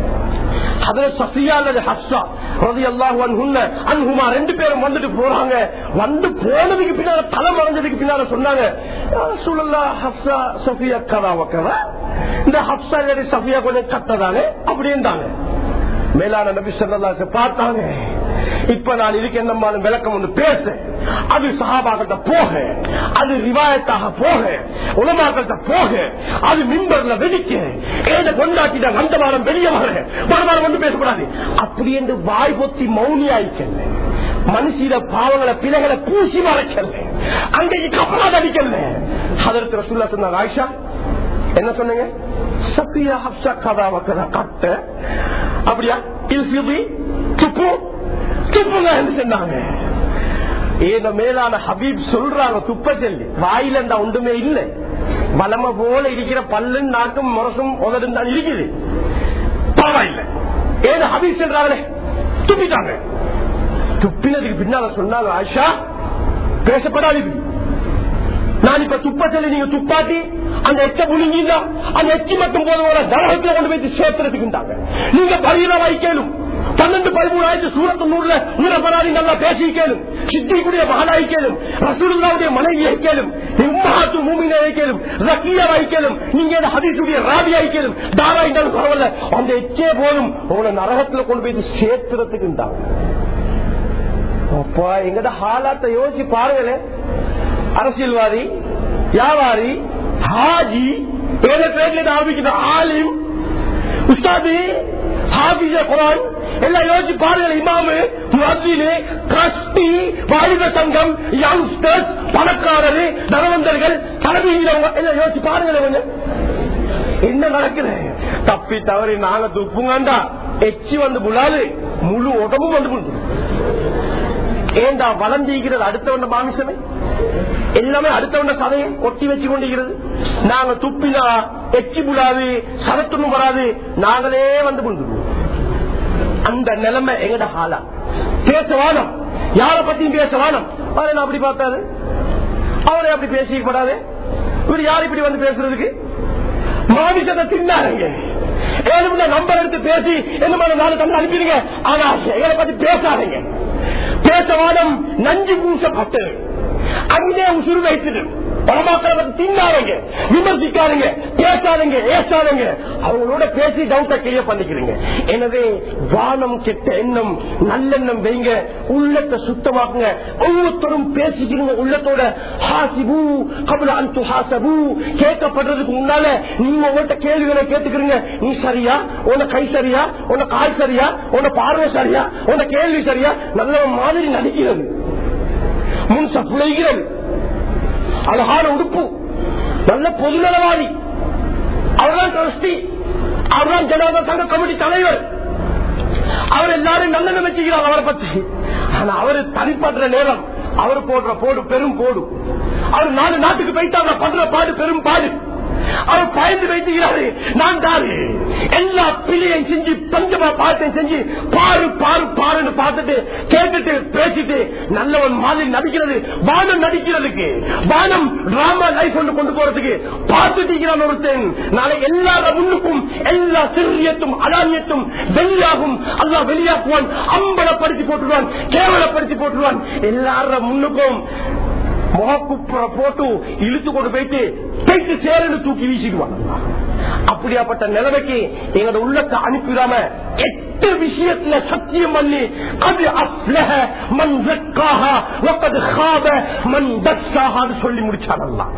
ரெண்டு பேரும் வந்துட்டு போறாங்க வந்து போனதுக்கு பின்னால தலை மறைஞ்சதுக்கு பின்னால சொன்னாங்க சூழல்லா ஹப்சா சஃபியா கதா வக்கதா இந்த ஹப்சா சஃபியா கொஞ்சம் கட்டதானே அப்படின்றாங்க மேலான நபி சொல்லா பார்த்தாங்க இப்ப நான் இதுக்கு என்ன விளக்கம் ஒன்று பேச அது சகாபாக்கிட்ட போக அது ரிவாயத்தாக போக உலமாக்கிட்ட போக அது மின்பர்ல வெடிக்க ஏத கொண்டாட்டிட வந்த வாரம் வெளியே வர மறுவாரம் வந்து பேசக்கூடாது அப்படி என்று வாய் பொத்தி மௌனி ஆயிக்கல மனுஷிட பாவங்களை பிள்ளைகளை பூசி மறைக்கல அன்றைக்கு கப்பலாக அடிக்கல அதற்கு ரசூல்லா சொன்னாங்க ஆயிஷா என்ன சொன்னீங்க சத்தியா ஹப்சா கதா வக்கதா கட்ட அப்படியா இது துப்பு துப்புங்க சொன்னாங்க ஏதோ மேலான ஹபீப் சொல்றாங்க துப்ப சொல்லி வாயில அந்த ஒன்றுமே இல்லை வளம போல இருக்கிற பல்லும் நாக்கும் முரசும் உதடும் தான் இருக்குது பரவாயில்ல ஏதோ ஹபீப் சொல்றாங்களே துப்பிட்டாங்க துப்பினதுக்கு பின்னால சொன்னாங்க ஆஷா பேசப்படாது நான் இப்ப துப்ப சொல்லி நீங்க துப்பாட்டி அந்த எச்ச புழுங்கினா அந்த எச்சி மட்டும் போதும் நரகத்துல கொண்டு போய் சேர்த்துறதுக்குண்டாங்க நீங்க பரியில வைக்கணும் பன்னெண்டு பதிமூணாயிரத்து சூரத்து நூறுல உணரப்படாது நல்லா பேசி கேளும் சித்திக்குடைய மகனாய் கேளும் ரசூலுல்லாவுடைய மனைவியை கேளும் உம்மஹாத்து மூமினை கேளும் ரக்கியாவை கேளும் நீங்க ஹதீசுடைய ராபியாய் கேளும் தாரா இருந்தாலும் பரவாயில்ல அந்த எச்சே போதும் உங்களை நரகத்துல கொண்டு போய் சேர்த்துறதுக்குண்டாங்க அப்பா எங்கட ஹாலாத்தை யோசிச்சு பாருங்களேன் அரசியல்வாதி வியாபாரி ஹாஜி ஏழு பேர்ல ஆரம்பிக்கிற ஆலிம் உஸ்தாது ஹாபிஜ குரான் எல்லாம் யோசிச்சு பாருங்கள் இமாமு மத்தியிலே டிரஸ்டி வாலிப சங்கம் யங்ஸ்டர்ஸ் பணக்காரரு தனவந்தர்கள் தலைமையிலவங்க எல்லாம் யோசிச்சு பாருங்கள் கொஞ்சம் என்ன நடக்குது தப்பி தவறி நாங்க துப்புங்கண்டா எச்சி வந்து புலாது முழு உடம்பும் வந்து புழுது ஏண்டா வளர்ந்திருக்கிறது அடுத்தவண்ட மாமிசமே எல்லாமே அடுத்தவண்ட சதையை ஒட்டி வச்சு கொண்டிருக்கிறது நாங்க துப்பினா எச்சி புடாது சதத்துணும் வராது நாங்களே வந்து கொண்டுருவோம் அந்த நிலைமை எங்கட ஹாலா பேச வானம் யார பத்தியும் பேச வானம் அவரை நான் அப்படி பார்த்தாரு அவரை அப்படி பேசிக்கப்படாது இவர் யார் இப்படி வந்து பேசுறதுக்கு மாமிசத்தை தின்னாருங்க ஏழுமுள்ள நம்பர் எடுத்து பேசி என்ன மாதிரி நாலு தந்து அனுப்பிடுங்க ஆனா எங்களை பத்தி பேசாதீங்க பேசவானம் நஞ்சு பூசப்பட்டு அங்கே உசுறு வைத்துட்டு பரமாக்களை பத்தி தின்னாதீங்க விமர்சிக்காதீங்க பேசாதீங்க ஏசாதீங்க அவங்களோட பேசி டவுட்டை கிளியர் பண்ணிக்கிறீங்க எனவே வானம் கெட்ட எண்ணம் நல்லெண்ணம் வைங்க உள்ளத்தை சுத்தமாக்குங்க ஒவ்வொருத்தரும் பேசிக்கிறீங்க உள்ளத்தோட ஹாசிபு கபல அந்து ஹாசபு கேட்கப்படுறதுக்கு முன்னால நீங்க உங்கள்கிட்ட கேள்விகளை கேட்டுக்கிறீங்க நீ சரியா உன கை சரியா உன கால் சரியா உன பார்வை சரியா உன கேள்வி சரியா நல்ல மாதிரி நடிக்கிறது முன் சப்புளைகிறது அழகான உடுப்பு நல்ல பொதுநலவாதி அவர்தான் டிரஸ்டி அவர்தான் ஜனதா சங்க கமிட்டி தலைவர் அவர் எல்லாரும் நல்ல வச்சுக்கிறார் அவரை பத்தி ஆனா அவரு தனிப்படுற நேரம் அவர் போடுற போடு பெரும் போடு அவர் நாலு நாட்டுக்கு போயிட்டு அவர் பண்ற பாடு பெரும் பாடு அவர் பயந்து வைத்துகிறாரு நான் தாரு எல்லா பிள்ளையும் செஞ்சு பஞ்சமா பாட்டையும் செஞ்சு பாரு பாரு பாருன்னு பார்த்துட்டு கேட்டுட்டு பேசிட்டு நல்லவன் மாதிரி நடிக்கிறது வானம் நடிக்கிறதுக்கு வானம் டிராமா லைஃப் கொண்டு கொண்டு போறதுக்கு பார்த்துட்டு ஒருத்தன் நாளை எல்லார முன்னுக்கும் எல்லா சிறியத்தும் அலாமியத்தும் வெளியாகும் அல்லா வெளியாக்குவான் அம்பலப்படுத்தி போட்டுருவான் கேவலப்படுத்தி போட்டுருவான் எல்லார முன்னுக்கும் முகக்குப்புற போட்டு இழுத்து கொண்டு போயிட்டு போயிட்டு சேரன்னு தூக்கி வீசிடுவான் அப்படியாப்பட்ட நிலைமைக்கு எங்களோட உள்ளத்தை அனுப்பிடாம எட்டு விஷயத்துல சத்தியம் பண்ணி அது அஸ்லஹ மண் ஒக்கது ஹாப மண் தஸ்ஸாஹான்னு சொல்லி முடிச்சானல்லாம்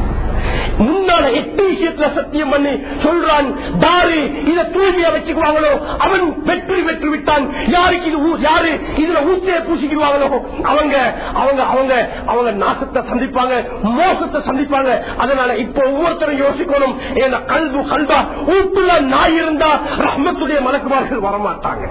முன்னால எட்டு விஷயத்துல சத்தியம் பண்ணி சொல்றான் தாரு இத தூய்மையா வச்சுக்குவாங்களோ அவன் வெற்றி பெற்று விட்டான் யாருக்கு இது ஊ- யாரு இதுல ஊத்தைய பூசிக்குவாங்களோ அவங்க அவங்க அவங்க அவங்க நாசத்தை சந்திப்பாங்க மோசத்தை சந்திப்பாங்க அதனால இப்ப ஒவ்வொருத்தரும் யோசிக்கணும் ஏன்னா கல்வு கல்வா ஊட்டுல நாய் இருந்தா ரஹ்மத்துடைய மலக்குமார்கள் வரமாட்டாங்க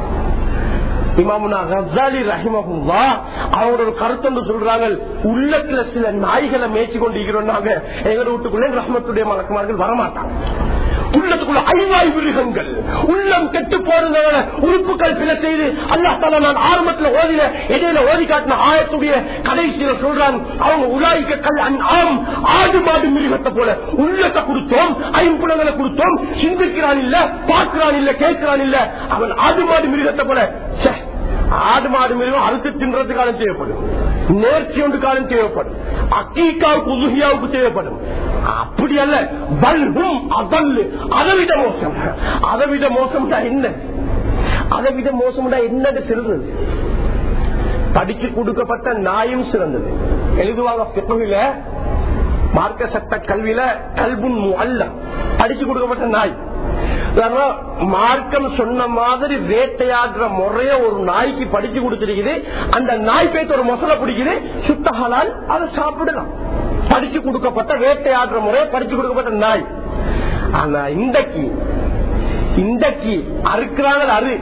இமாமுனா கசாலி ரஹிமஹுல்லா அவரோட ஒரு கருத்து சொல்றாங்க உள்ளத்துல சில நாய்களை மேய்ச்சி கொண்டிருக்கிறோம் நாங்க எங்க வீட்டுக்குள்ளே ரஹ்மத்துடைய மலக்குமார்கள் வரமாட்டாங்க உள்ளத்துக்குள்ள ஐவாய் மிருகங்கள் உள்ளம் கெட்டு போறதுனால உறுப்புகள் பிழை செய்து அல்லாஹ் தாலா நான் ஆரம்பத்துல ஓதின இடையில ஓதி காட்டின ஆயத்துடைய கடைசியில சொல்றான் அவங்க உலாய்க்க கல் ஆம் ஆடு மாடு மிருகத்தை போல உள்ளத்தை கொடுத்தோம் ஐம்புலங்களை கொடுத்தோம் சிந்திக்கிறான் இல்ல பார்க்கிறான் இல்ல கேட்கிறான் இல்ல அவன் ஆடு மாடு மிருகத்தை போல ச்சே, ஆடு மாடு மிருகம் அறுத்து தின்றதுக்கு காலம் தேவைப்படும் நேர்ச்சி ஒன்று காலம் தேவைப்படும் அக்கீக்காவுக்கு உதுகியாவுக்கு தேவைப்படும் அப்படி அல்ல பல்கும் அதல்லு அதை விட மோசம் அதை விட மோசம்டா என்ன அதை விட மோசம்டா என்னது சிறந்தது படிச்சு கொடுக்கப்பட்ட நாயும் சிறந்தது எழுதுவாங்க பிறகுல மார்க்க சட்ட கல்வியில கல்புன் அல்ல படிச்சு கொடுக்கப்பட்ட நாய் அதனால மார்க்கம் சொன்ன மாதிரி வேட்டையாடுற முறைய ஒரு நாய்க்கு படிச்சு கொடுத்திருக்குது அந்த நாய் பேத்து ஒரு மொசலை பிடிக்குது சுத்தகலால் அதை சாப்பிடலாம் படிச்சு கொடுக்கப்பட்ட வேட்டையாடுற முறைய படிச்சு கொடுக்கப்பட்ட நாய் ஆனா இன்றைக்கு இன்றைக்கு அறுக்கிறாங்க அரு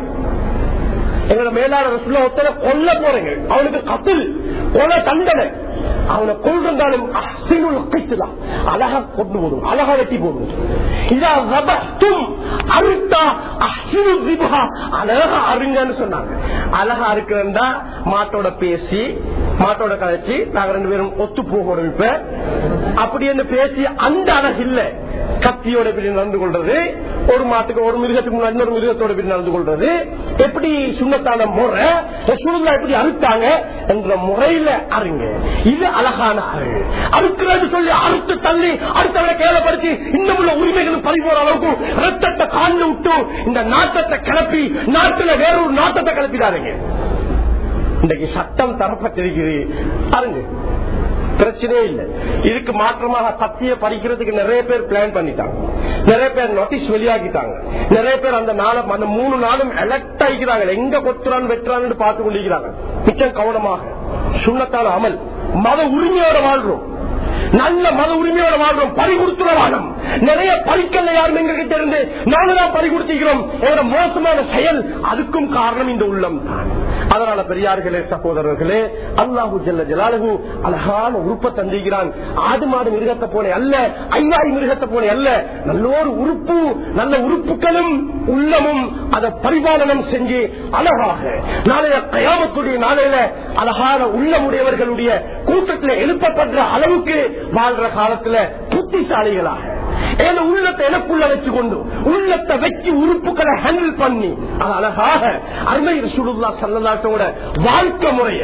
எங்களோட மேலாளர் சொல்ல ஒருத்தனை கொல்ல போறீங்க அவனுக்கு கத்தில் கொலை தண்டனை அவனை கொள்றாலும் கைத்துதான் அழகா கொண்டு போடும் அழகா வெட்டி போடும் இதா ரபத்தும் அறுத்தா அசினு திபா அழகா அருங்கன்னு சொன்னாங்க அழகா அறுக்கிறா மாட்டோட பேசி மாட்டோட கழிச்சு நாங்க ரெண்டு பேரும் ஒத்து போகணும் இப்ப அப்படி என்று பேசி அந்த அழகு இல்ல கத்தியோட இப்படி நடந்து கொள்றது ஒரு மாட்டுக்கு ஒரு மிருகத்துக்கு முன்னாடி இன்னொரு மிருகத்தோட இப்படி நடந்து கொள்றது எப்படி சுண்ணத்தான முறை ரசூலுல்லாஹ் எப்படி அறுத்தாங்க என்ற முறையில அருங்க இது அழகான அரு அறுக்கிறது சொல்லி அறுத்து தள்ளி அடுத்தவரை கேவலப்படுத்தி இன்னும் உள்ள உரிமைகளும் பறிபோற அளவுக்கு ரத்தத்தை காண்டு விட்டு இந்த நாட்டத்தை கிளப்பி நாட்டுல வேறொரு நாட்டத்தை கிளப்பிடாருங்க இன்றைக்கு சட்டம் தரப்பட்டிருக்கிறது பாருங்க பிரச்சனையே இல்லை இதுக்கு மாற்றமாக கத்திய பறிக்கிறதுக்கு நிறைய பேர் பிளான் பண்ணிட்டாங்க நிறைய பேர் நோட்டீஸ் வெளியாகிட்டாங்க நிறைய பேர் அந்த நாளை அந்த மூணு நாளும் எலக்ட் ஆகிக்கிறாங்க எங்க கொத்துறான் வெட்டுறான்னு பார்த்து கொண்டிருக்கிறாங்க மிச்சம் கவனமாக சுண்ணத்தான அமல் மத உரிமையோட வாழ்றோம் நல்ல மத உரிமையோட வாழ்றோம் பறி கொடுத்துட வாழும் நிறைய பறிக்கல்ல யாரும் எங்க கிட்ட இருந்து நாங்க தான் பறி கொடுத்திருக்கிறோம் எங்களோட மோசமான செயல் அதுக்கும் காரணம் இந்த உள்ளம் தான் அதனால பெரியார்களே சகோதரர்களே அல்லாஹு ஜல்ல ஜலாலகு அழகான உறுப்பை தந்திருக்கிறான் ஆடு மாடு மிருகத்தை போல அல்ல ஐயாய் மிருகத்தை போல அல்ல நல்ல ஒரு உறுப்பு நல்ல உறுப்புகளும் உள்ளமும் அதை பரிபாலனம் செஞ்சு அழகாக நாளைய கயாமத்துடைய நாளையில அழகான உள்ளமுடையவர்களுடைய கூட்டத்தில் எழுப்பப்படுற அளவுக்கு வாழ்ற காலத்துல புத்திசாலிகளாக ஏன்னா உள்ளத்தை எனக்குள்ள வச்சு கொண்டு உள்ளத்தை வச்சு உறுப்புகளை ஹேண்டில் பண்ணி அது அழகாக அருமை சுடுல்லா சல்லதாட்டோட வாழ்க்கை முறைய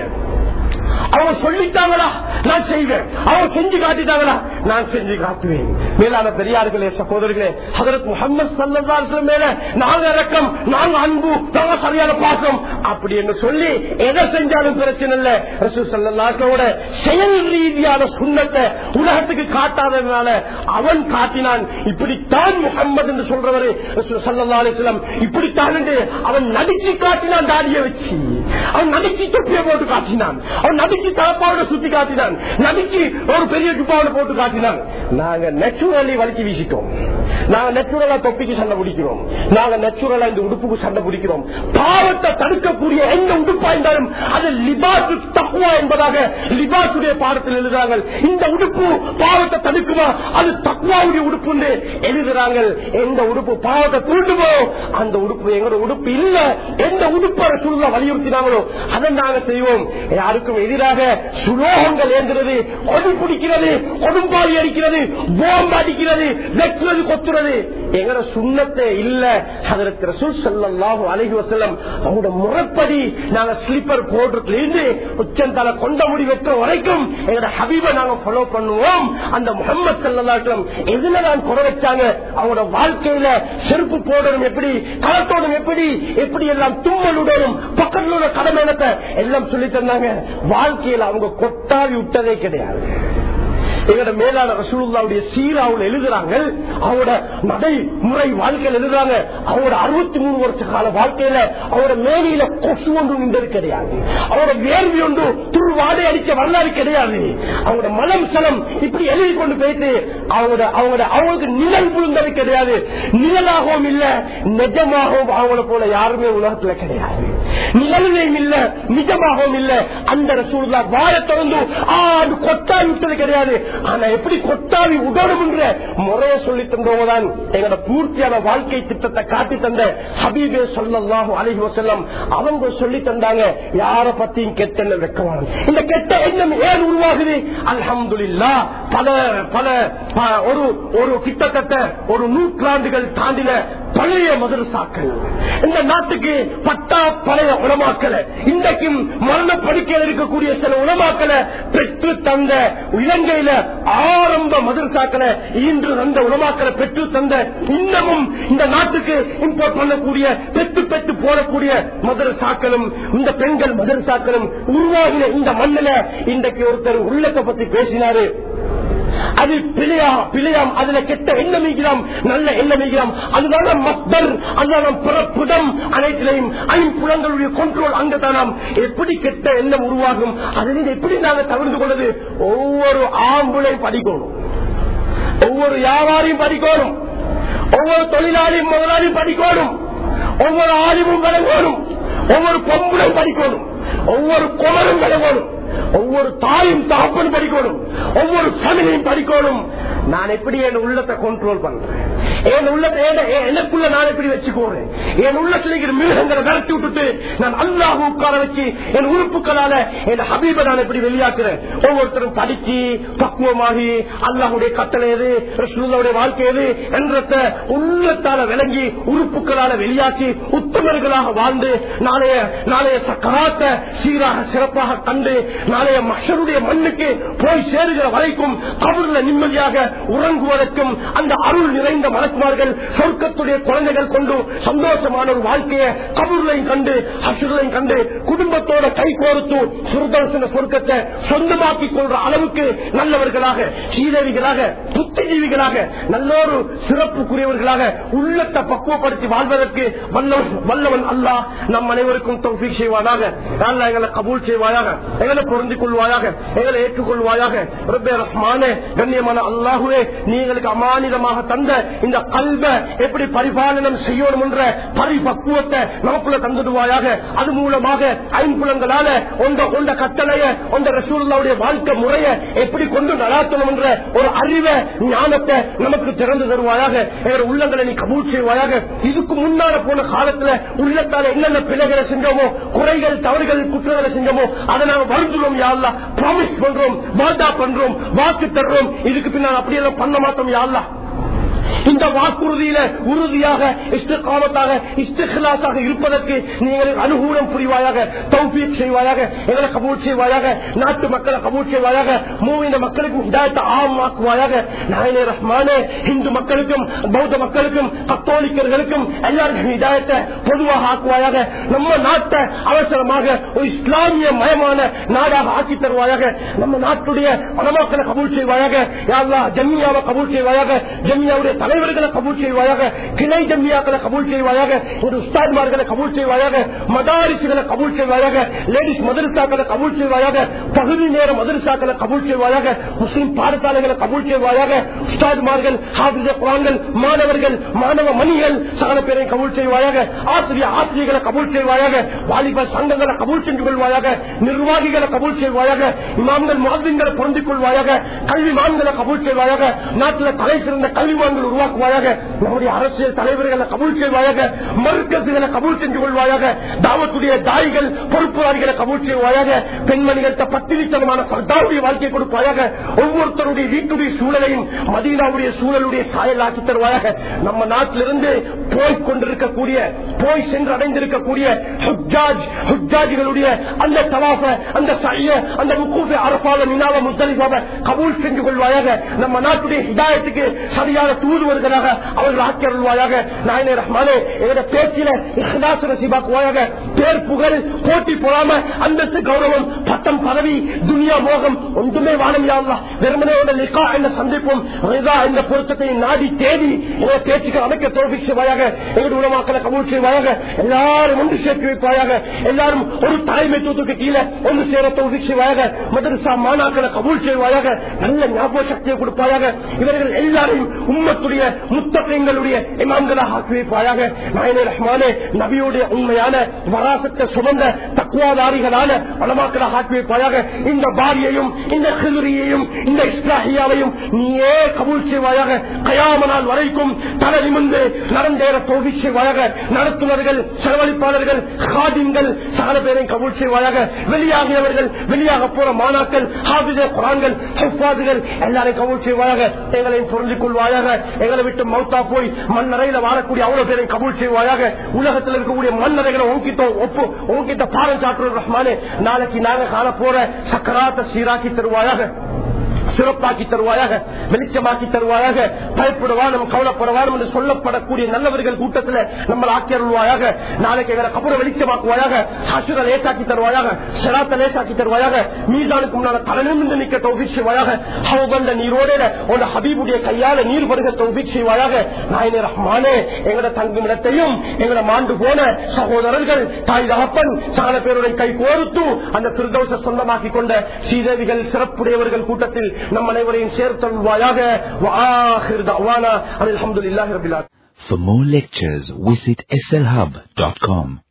அவங்க சொல்லிட்டாங்களா நான் செய்வேன் அவங்க செஞ்சு காட்டிட்டாங்களா நான் செஞ்சு காட்டுவேன் மேலான பெரியார்களே சகோதரர்களே அதற்கு முகமது சல்லதாசம் மேல நாங்க இறக்கம் நாங்க அன்பு நாங்க சரியான பாசம் அப்படி என்று சொல்லி எதை செஞ்சாலும் பிரச்சனை இல்ல ரசூ சல்லதாசோட செயல் ரீதியான சுண்ணத்தை உலகத்துக்கு காட்டாததுனால அவன் காட்டினான் இப்படித்தான் முகம்மது என்று சொல்றவரு ரசூல் ஸல்லல்லாஹு அலைஹி வஸல்லம் இப்படித்தான் என்று அவன் நடிச்சு காட்டினான் தாடியை வச்சு அவன் நடிச்சு தொப்பியை போட்டு காட்டினான் அவன் நடிச்சு தலப்பாவோட சுத்தி காட்டினான் நடிச்சு ஒரு பெரிய துப்பாவோட போட்டு காட்டினான் நாங்க நெச்சுரலி வலிச்சு வீசிட்டோம் நாங்க நெச்சுரலா தொப்பிக்கு சண்டை பிடிக்கிறோம் நாங்க நெச்சுரலா இந்த உடுப்புக்கு சண்டை பிடிக்கிறோம் பாவத்தை தடுக்கக்கூடிய எந்த உடுப்பா இருந்தாலும் அது லிபாசு தக்குவா என்பதாக லிபாசுடைய பாடத்தில் எழுதுறாங்க இந்த உடுப்பு பாவத்தை தடுக்குமா அது தக்குவாவுடைய உடுப்பு என்று எழுதுறாங்க எந்த உடுப்பு பாவத்தை தூண்டுமோ அந்த உடுப்பு எங்களோட உடுப்பு இல்ல எந்த உடுப்பை சூழ்நிலை வலியுறுத்தினாங்களோ அதை நாங்க செய்வோம் யாருக்கும் எதிராக சுலோகங்கள் ஏந்துறது கொடி பிடிக்கிறது கொடும்பாடி அடிக்கிறது போம்பு அடிக்கிறது வெட்டுறது கொத்துறது எங்கட சுண்ணத்தை இல்ல அதற்கு ரசூல் ஸல்லல்லாஹு அலைஹி வஸல்லம் அவங்களோட முறைப்படி நாங்க ஸ்லீப்பர் போடுறதுல இருந்து உச்சந்தல கொண்ட முடி வெட்டுற வரைக்கும் எங்கட ஹபீபை நாங்க ஃபாலோ பண்ணுவோம் அந்த முகமது சல்லாஹம் எதுல நான் குறை வச்சாங்க அவங்களோட வாழ்க்கையில செருப்பு போடணும் எப்படி களத்தோடும் எப்படி எப்படி எல்லாம் தும்மலுடனும் பக்கத்தில் உள்ள கடமைனத்தை எல்லாம் சொல்லி தந்தாங்க வாழ்க்கையில அவங்க கொட்டாவி விட்டதே கிடையாது எங்களோட மேலான ரசூலுல்லாவுடைய சீராவில் எழுதுறாங்க அவரோட நடைமுறை வாழ்க்கையில் எழுதுறாங்க அவரோட அறுபத்தி மூணு வருஷ கால வாழ்க்கையில அவரோட மேலையில கொசு ஒன்று நின்றது கிடையாது அவரோட வேர்வி ஒன்று துருவாடை அடிக்க வரலாறு கிடையாது அவங்களோட மனம் சலம் இப்படி எழுதி கொண்டு போயிட்டு அவங்களோட அவங்களோட அவங்களுக்கு நிழல் விழுந்தது கிடையாது நிழலாகவும் இல்ல நிஜமாகவும் அவங்கள போல யாருமே உலகத்துல கிடையாது நிழலையும் இல்ல நிஜமாகவும் இல்ல அந்த ரசூலுல்லா வாழ திறந்து ஆண்டு கொட்டாவி விட்டது கிடையாது ஆனா எப்படி கொட்டாவி உடலும் என்ற முறைய சொல்லி தந்தவங்கதான் எங்களோட பூர்த்தியான வாழ்க்கை திட்டத்தை காட்டி தந்த ஹபீபே சொல்லல்லாஹு அலைஹி வஸல்லம் அவங்க சொல்லி தந்தாங்க யார பத்தியும் கெட்ட எண்ணம் வைக்கவாங்க இந்த கெட்ட எண்ணம் ஏன் உருவாகுது அல்ஹம்துலில்லா பல பல ப- ஒரு ஒரு கிட்டத்தட்ட ஒரு நூற்றாண்டுகள் தாண்டின பழைய மதரசாக்கள் இந்த நாட்டுக்கு பட்டா பழைய உணமாக்கலை இன்றைக்கும் மரண படுக்கையில் இருக்கக்கூடிய சில உணமாக்கலை பெற்று தந்த இலங்கையில ஆரம்ப மதரசாக்களை இன்று அந்த உணமாக்கலை பெற்று தந்த இன்னமும் இந்த நாட்டுக்கு இம்போர்ட் பண்ணக்கூடிய பெற்று பெற்று போடக்கூடிய மதரசாக்களும் இந்த பெண்கள் மதரசாக்களும் உருவாகின இந்த மண்ணில இன்றைக்கு ஒருத்தர் உள்ளத்தை பத்தி பேசினாரு அது பிழையா பிழையாம் அதுல கெட்ட எண்ணம் வைக்கலாம் நல்ல எண்ணம் வைக்கலாம் அதுதான் மஸ்தர் அதுதான் பிறப்பிடம் அனைத்திலையும் ஐம்புலங்களுடைய கண்ட்ரோல் அங்கதான் நாம் எப்படி கெட்ட எண்ணம் உருவாகும் அதிலிருந்து எப்படி நாங்கள் தவிர்த்து கொள்வது ஒவ்வொரு ஆம்புலையும் படிக்கணும் ஒவ்வொரு வியாபாரியும் படிக்கணும் ஒவ்வொரு தொழிலாளியும் முதலாளியும் படிக்கணும் ஒவ்வொரு ஆலிமும் விளங்கணும் ஒவ்வொரு பொம்புலும் படிக்கணும் ஒவ்வொரு குமரும் விளங்கணும் ஒவ்வொரு தாயும் தகப்பனும் படிக்கணும் ஒவ்வொரு ஃபேமிலியும் படிக்கணும் நான் எப்படி என் உள்ளத்தை கண்ட்ரோல் பண்றேன் என் உள்ளத்தை என் எனக்குள்ள நான் எப்படி வச்சுக்கோறேன் என் உள்ளத்தில் இருக்கிற மிருகங்களை விரட்டி விட்டுட்டு நான் அல்லாஹ் உட்கார வச்சு என் உறுப்புகளால என் ஹபீபை நான் எப்படி வெளியாக்குறேன் ஒவ்வொருத்தரும் படிச்சு பக்குவமாகி அல்லாஹுடைய கட்டளை எது ரசூலுல்லாஹ்வுடைய வாழ்க்கை எது என்றத உள்ளத்தால விளங்கி உறுப்புகளால வெளியாக்கி உத்தமர்களாக வாழ்ந்து நாளைய நாளைய சக்கராத்த சீராக சிறப்பாக கண்டு நாளைய மஷருடைய மண்ணுக்கு போய் சேருகிற வரைக்கும் கபூர்ல நிம்மதியாக உறங்குவதற்கும் அந்த அருள் நிறைந்த மலக்குமார்கள் சொர்க்கத்துடைய குழந்தைகள் கொண்டு சந்தோஷமான ஒரு வாழ்க்கையை கபூர்லையும் கண்டு அசுரையும் கண்டு குடும்பத்தோட கை கோர்த்து சுரதர்சன சொர்க்கத்தை சொந்தமாக்கிக் கொள்ற அளவுக்கு நல்லவர்களாக சீதவிகளாக புத்திஜீவிகளாக நல்லொரு சிறப்புக்குரியவர்களாக உள்ளத்தை பக்குவப்படுத்தி வாழ்வதற்கு வல்லவன் வல்லவன் அல்லாஹ் நம் அனைவருக்கும் தௌஃபீக் செய்வானாக அல்லா எங்களை கபூல் செய்வாயாக எங்களை பொருந்திக் கொள்வாயாக எங்களை ஏற்றுக்கொள்வாயாக ரப்பே ரஹ்மானே கண்ணியமான அல்லாஹுவே நீங்களுக்கு அமானிதமாக தந்த இந்த கல்வ எப்படி பரிபாலனம் செய்யணும் என்ற பரிபக்குவத்தை நமக்குள்ள தந்துடுவாயாக அது மூலமாக ஐம்புலங்களால ஒன்ற கொண்ட கட்டளைய ஒன்ற ரசூலுல்லாவுடைய வாழ்க்கை முறையை எப்படி கொண்டு நடாத்தணும் என்ற ஒரு அறிவை ஞானத்தை நமக்கு திறந்து தருவாயாக எங்கள் உள்ளங்களை நீ கபூல் செய்வாயாக இதுக்கு முன்னால போன காலத்துல உள்ளத்தால என்னென்ன பிழைகளை செஞ்சோமோ குறைகள் தவறுகள் குற்றங்களை செஞ்சோமோ அதை நாங்க வருந்துறோம் யாழ்லா ப்ராமிஸ் பண்றோம் வாதா பண்றோம் வாக்கு தர்றோம் இதுக்கு பின்னால் அப்படியெல்லாம் பண்ண மாட்டோம் யாழ்லா இந்த வாக்குறுதியில உறுதியாக இஷ்டகாமத்தாக இஷ்டகிலாசாக இருப்பதற்கு நீங்கள் அனுகூலம் புரிவாயாக தௌஃபீக் செய்வாயாக எங்களை கபூல் செய்வாயாக நாட்டு மக்களை கபூல் செய்வாயாக மூவின மக்களுக்கும் ஹிதாயத்தை ஆமாக்குவாயாக நாயனே ரஹ்மானே இந்து மக்களுக்கும் பௌத்த மக்களுக்கும் கத்தோலிக்கர்களுக்கும் எல்லாருக்கும் ஹிதாயத்தை பொதுவாக ஆக்குவாயாக நம்ம நாட்டை அவசரமாக ஒரு இஸ்லாமிய மயமான நாடாக ஆக்கி தருவாயாக நம்ம நாட்டுடைய மனமாக்களை கபூல் செய்வாயாக யாழ்லா ஜம்மியாவை கபூல் செய்வாயாக ஜம்மியாவுடைய தலைவர்களை கபூல் செய்வாயாக கிளை ஜம்மியாக்களை கபூல் செய்வாயாக ஒரு உஸ்தாத்மார்களை கபூல் செய்வாயாக மதாரிசுகளை கபூல் செய்வாயாக லேடிஸ் மதரசாக்களை கபூல் செய்வாயாக பகுதி நேர மதரசாக்களை கபூல் செய்வாயாக முஸ்லிம் பாடசாலைகளை கபூல் செய்வாயாக உஸ்தாத்மார்கள் ஹாபித குரான்கள் மாணவர்கள் மாணவ மணிகள் சகல பேரை கபூல் செய்வாயாக ஆசிரியர் ஆசிரியர்களை கபூல் செய்வாயாக வாலிப சங்கங்களை கபூல் செஞ்சு கொள்வாயாக நிர்வாகிகளை கபூல் செய்வாயாக இமாம்கள் மாதிரிகளை பொருந்திக் கொள்வாயாக கல்விமான்களை கபூல் செய்வாயாக நாட்டில் தலை சிறந்த கல்விமான்கள் உருவாக்குவாயாக நம்முடைய அரசியல் தலைவர்களை கபூல் செய்வாயாக மருக்கசுகளை கபூல் செஞ்சு கொள்வாயாக தாவத்துடைய தாய்கள் பொறுப்புதாரிகளை கபூல் செய்வாயாக பெண்மணிகள்கிட்ட பத்திரித்தனமான சர்தாவுடைய வாழ்க்கை கொடுப்பாயாக ஒவ்வொருத்தருடைய வீட்டுடைய சூழலையும் மதீனாவுடைய சூழலுடைய சாயலாக்கி தருவாயாக நம்ம நாட்டிலிருந்து போய் கொண்டிருக்கக்கூடிய போய் சென்று அடைந்திருக்கக்கூடிய ஹுஜ்ஜாஜ் ஹுஜ்ஜாஜிகளுடைய அந்த தவாஃப அந்த சைய அந்த முக்கூஃப அரபாவ நினாவ முஸ்தலிஃபாவ கபூல் செஞ்சு கொள்வாயாக நம்ம நாட்டுடைய ஹிதாயத்துக்கு சரியான தூதுவர்களாக அவர்கள் ஆக்கி அருள்வாயாக நாயனே ரஹ்மானே எங்களோட பேச்சில இஹ்லாஸ் நசீபாக்குவாயாக பேர் புகழ் போட்டி போடாம அந்தஸ்து கௌரவம் பட்டம் பதவி துனியா மோகம் ஒன்றுமே வானம் யாருலா வெறுமனையோட லிகா என்ற சந்திப்பும் ரிதா என்ற பொருத்தத்தை நாடி தேடி எங்களை பேச்சுக்கு அமைக்க தோல்வி செய்வாயாக எங்களுடைய உணவாக்களை கபூல் செய்வாயாக எல்லாரும் ஒன்று சேர்த்து வைப்பாயாக எல்லாரும் ஒரு தலைமைத்துவத்துக்கு கீழே ஒன்று சேர தோல்வி செய்வாயாக மதரசா மாணாக்களை கபூல் செய்வாயாக நல்ல ஞாபக சக்தியை கொடுப்பாயாக இவர்கள் எல்லாரையும் உம்மத்துடைய முத்தகங்களுடைய இமாம்களாக ஆக்கி வைப்பாயாக நாயனே ரஹ்மானே நபியுடைய உண்மையான வராசத்தை சுமந்த தக்குவாதாரிகளான வளமாக்களாக ஆக்கி வைப்பாயாக இந்த பாரியையும் இந்த ஹிதுரியையும் இந்த இஸ்லாஹியாவையும் நீயே கபூல் செய்வாயாக கயாமனால் வரைக்கும் தலை நிமிர்ந்து நடந்தேற தோல்வி செய்வாயாக நடத்துனர்கள் செலவழிப்பாளர்கள் காதின்கள் சகல பேரையும் கபூல் செய்வாயாக வெளியாகியவர்கள் வெளியாக போற மாணாக்கள் ஹாபித குரான்கள் ஹெஃபாதுகள் எல்லாரையும் கபூல் செய்வாயாக எங்களையும் புரிந்து கொள்வாயாக எங்களை விட்டு மௌத்தா போய் மண்ணறையில வாழக்கூடிய அவ்வளவு பேரையும் கபூல் செய்வாயாக உலகத்தில் இருக்கக்கூடிய மண்ணறைகளை உங்கிட்ட ஒப்பு உங்கிட்ட பாடம் சாட்டுறது ரஹ்மானே நாளைக்கு நாங்க காண போற சக்கராத்த சீராக்கி தருவாயாக சிறப்பாக்கி தருவாயாக வெளிச்சமாக்கி தருவாயாக பயப்படுவானும் கவலைப்படுவானும் என்று சொல்லப்படக்கூடிய நல்லவர்கள் கூட்டத்தில் நம்மளை ஆக்கியருள்வாயாக நாளைக்கு எங்களை கபுர வெளிச்சமாக்குவாயாக ஹசுர லேசாக்கி தருவாயாக சிராத்த லேசாக்கி தருவாயாக மீதானுக்கு முன்னால தலைநிமிந்து நிற்க தௌபிக் செய்வாயாக ஹவுகண்ட நீரோட உங்க ஹபீபுடைய கையால நீர் வருக தௌபிக் செய்வாயாக நாயனே ரஹ்மானே எங்களோட தங்கும் இடத்தையும் எங்களை மாண்டு போன சகோதரர்கள் தாய் தகப்பன் சகல பேருடைய கை கோர்த்து அந்த திருதோஷ சொந்தமாக்கி கொண்ட ஸ்ரீதேவிகள் சிறப்புடையவர்கள் கூட்டத்தில் நம் அனைவரையும் சேர்த்தல்வாயாக அலமதுல்லாஹி ரபிலா For more lectures, visit slhub.com.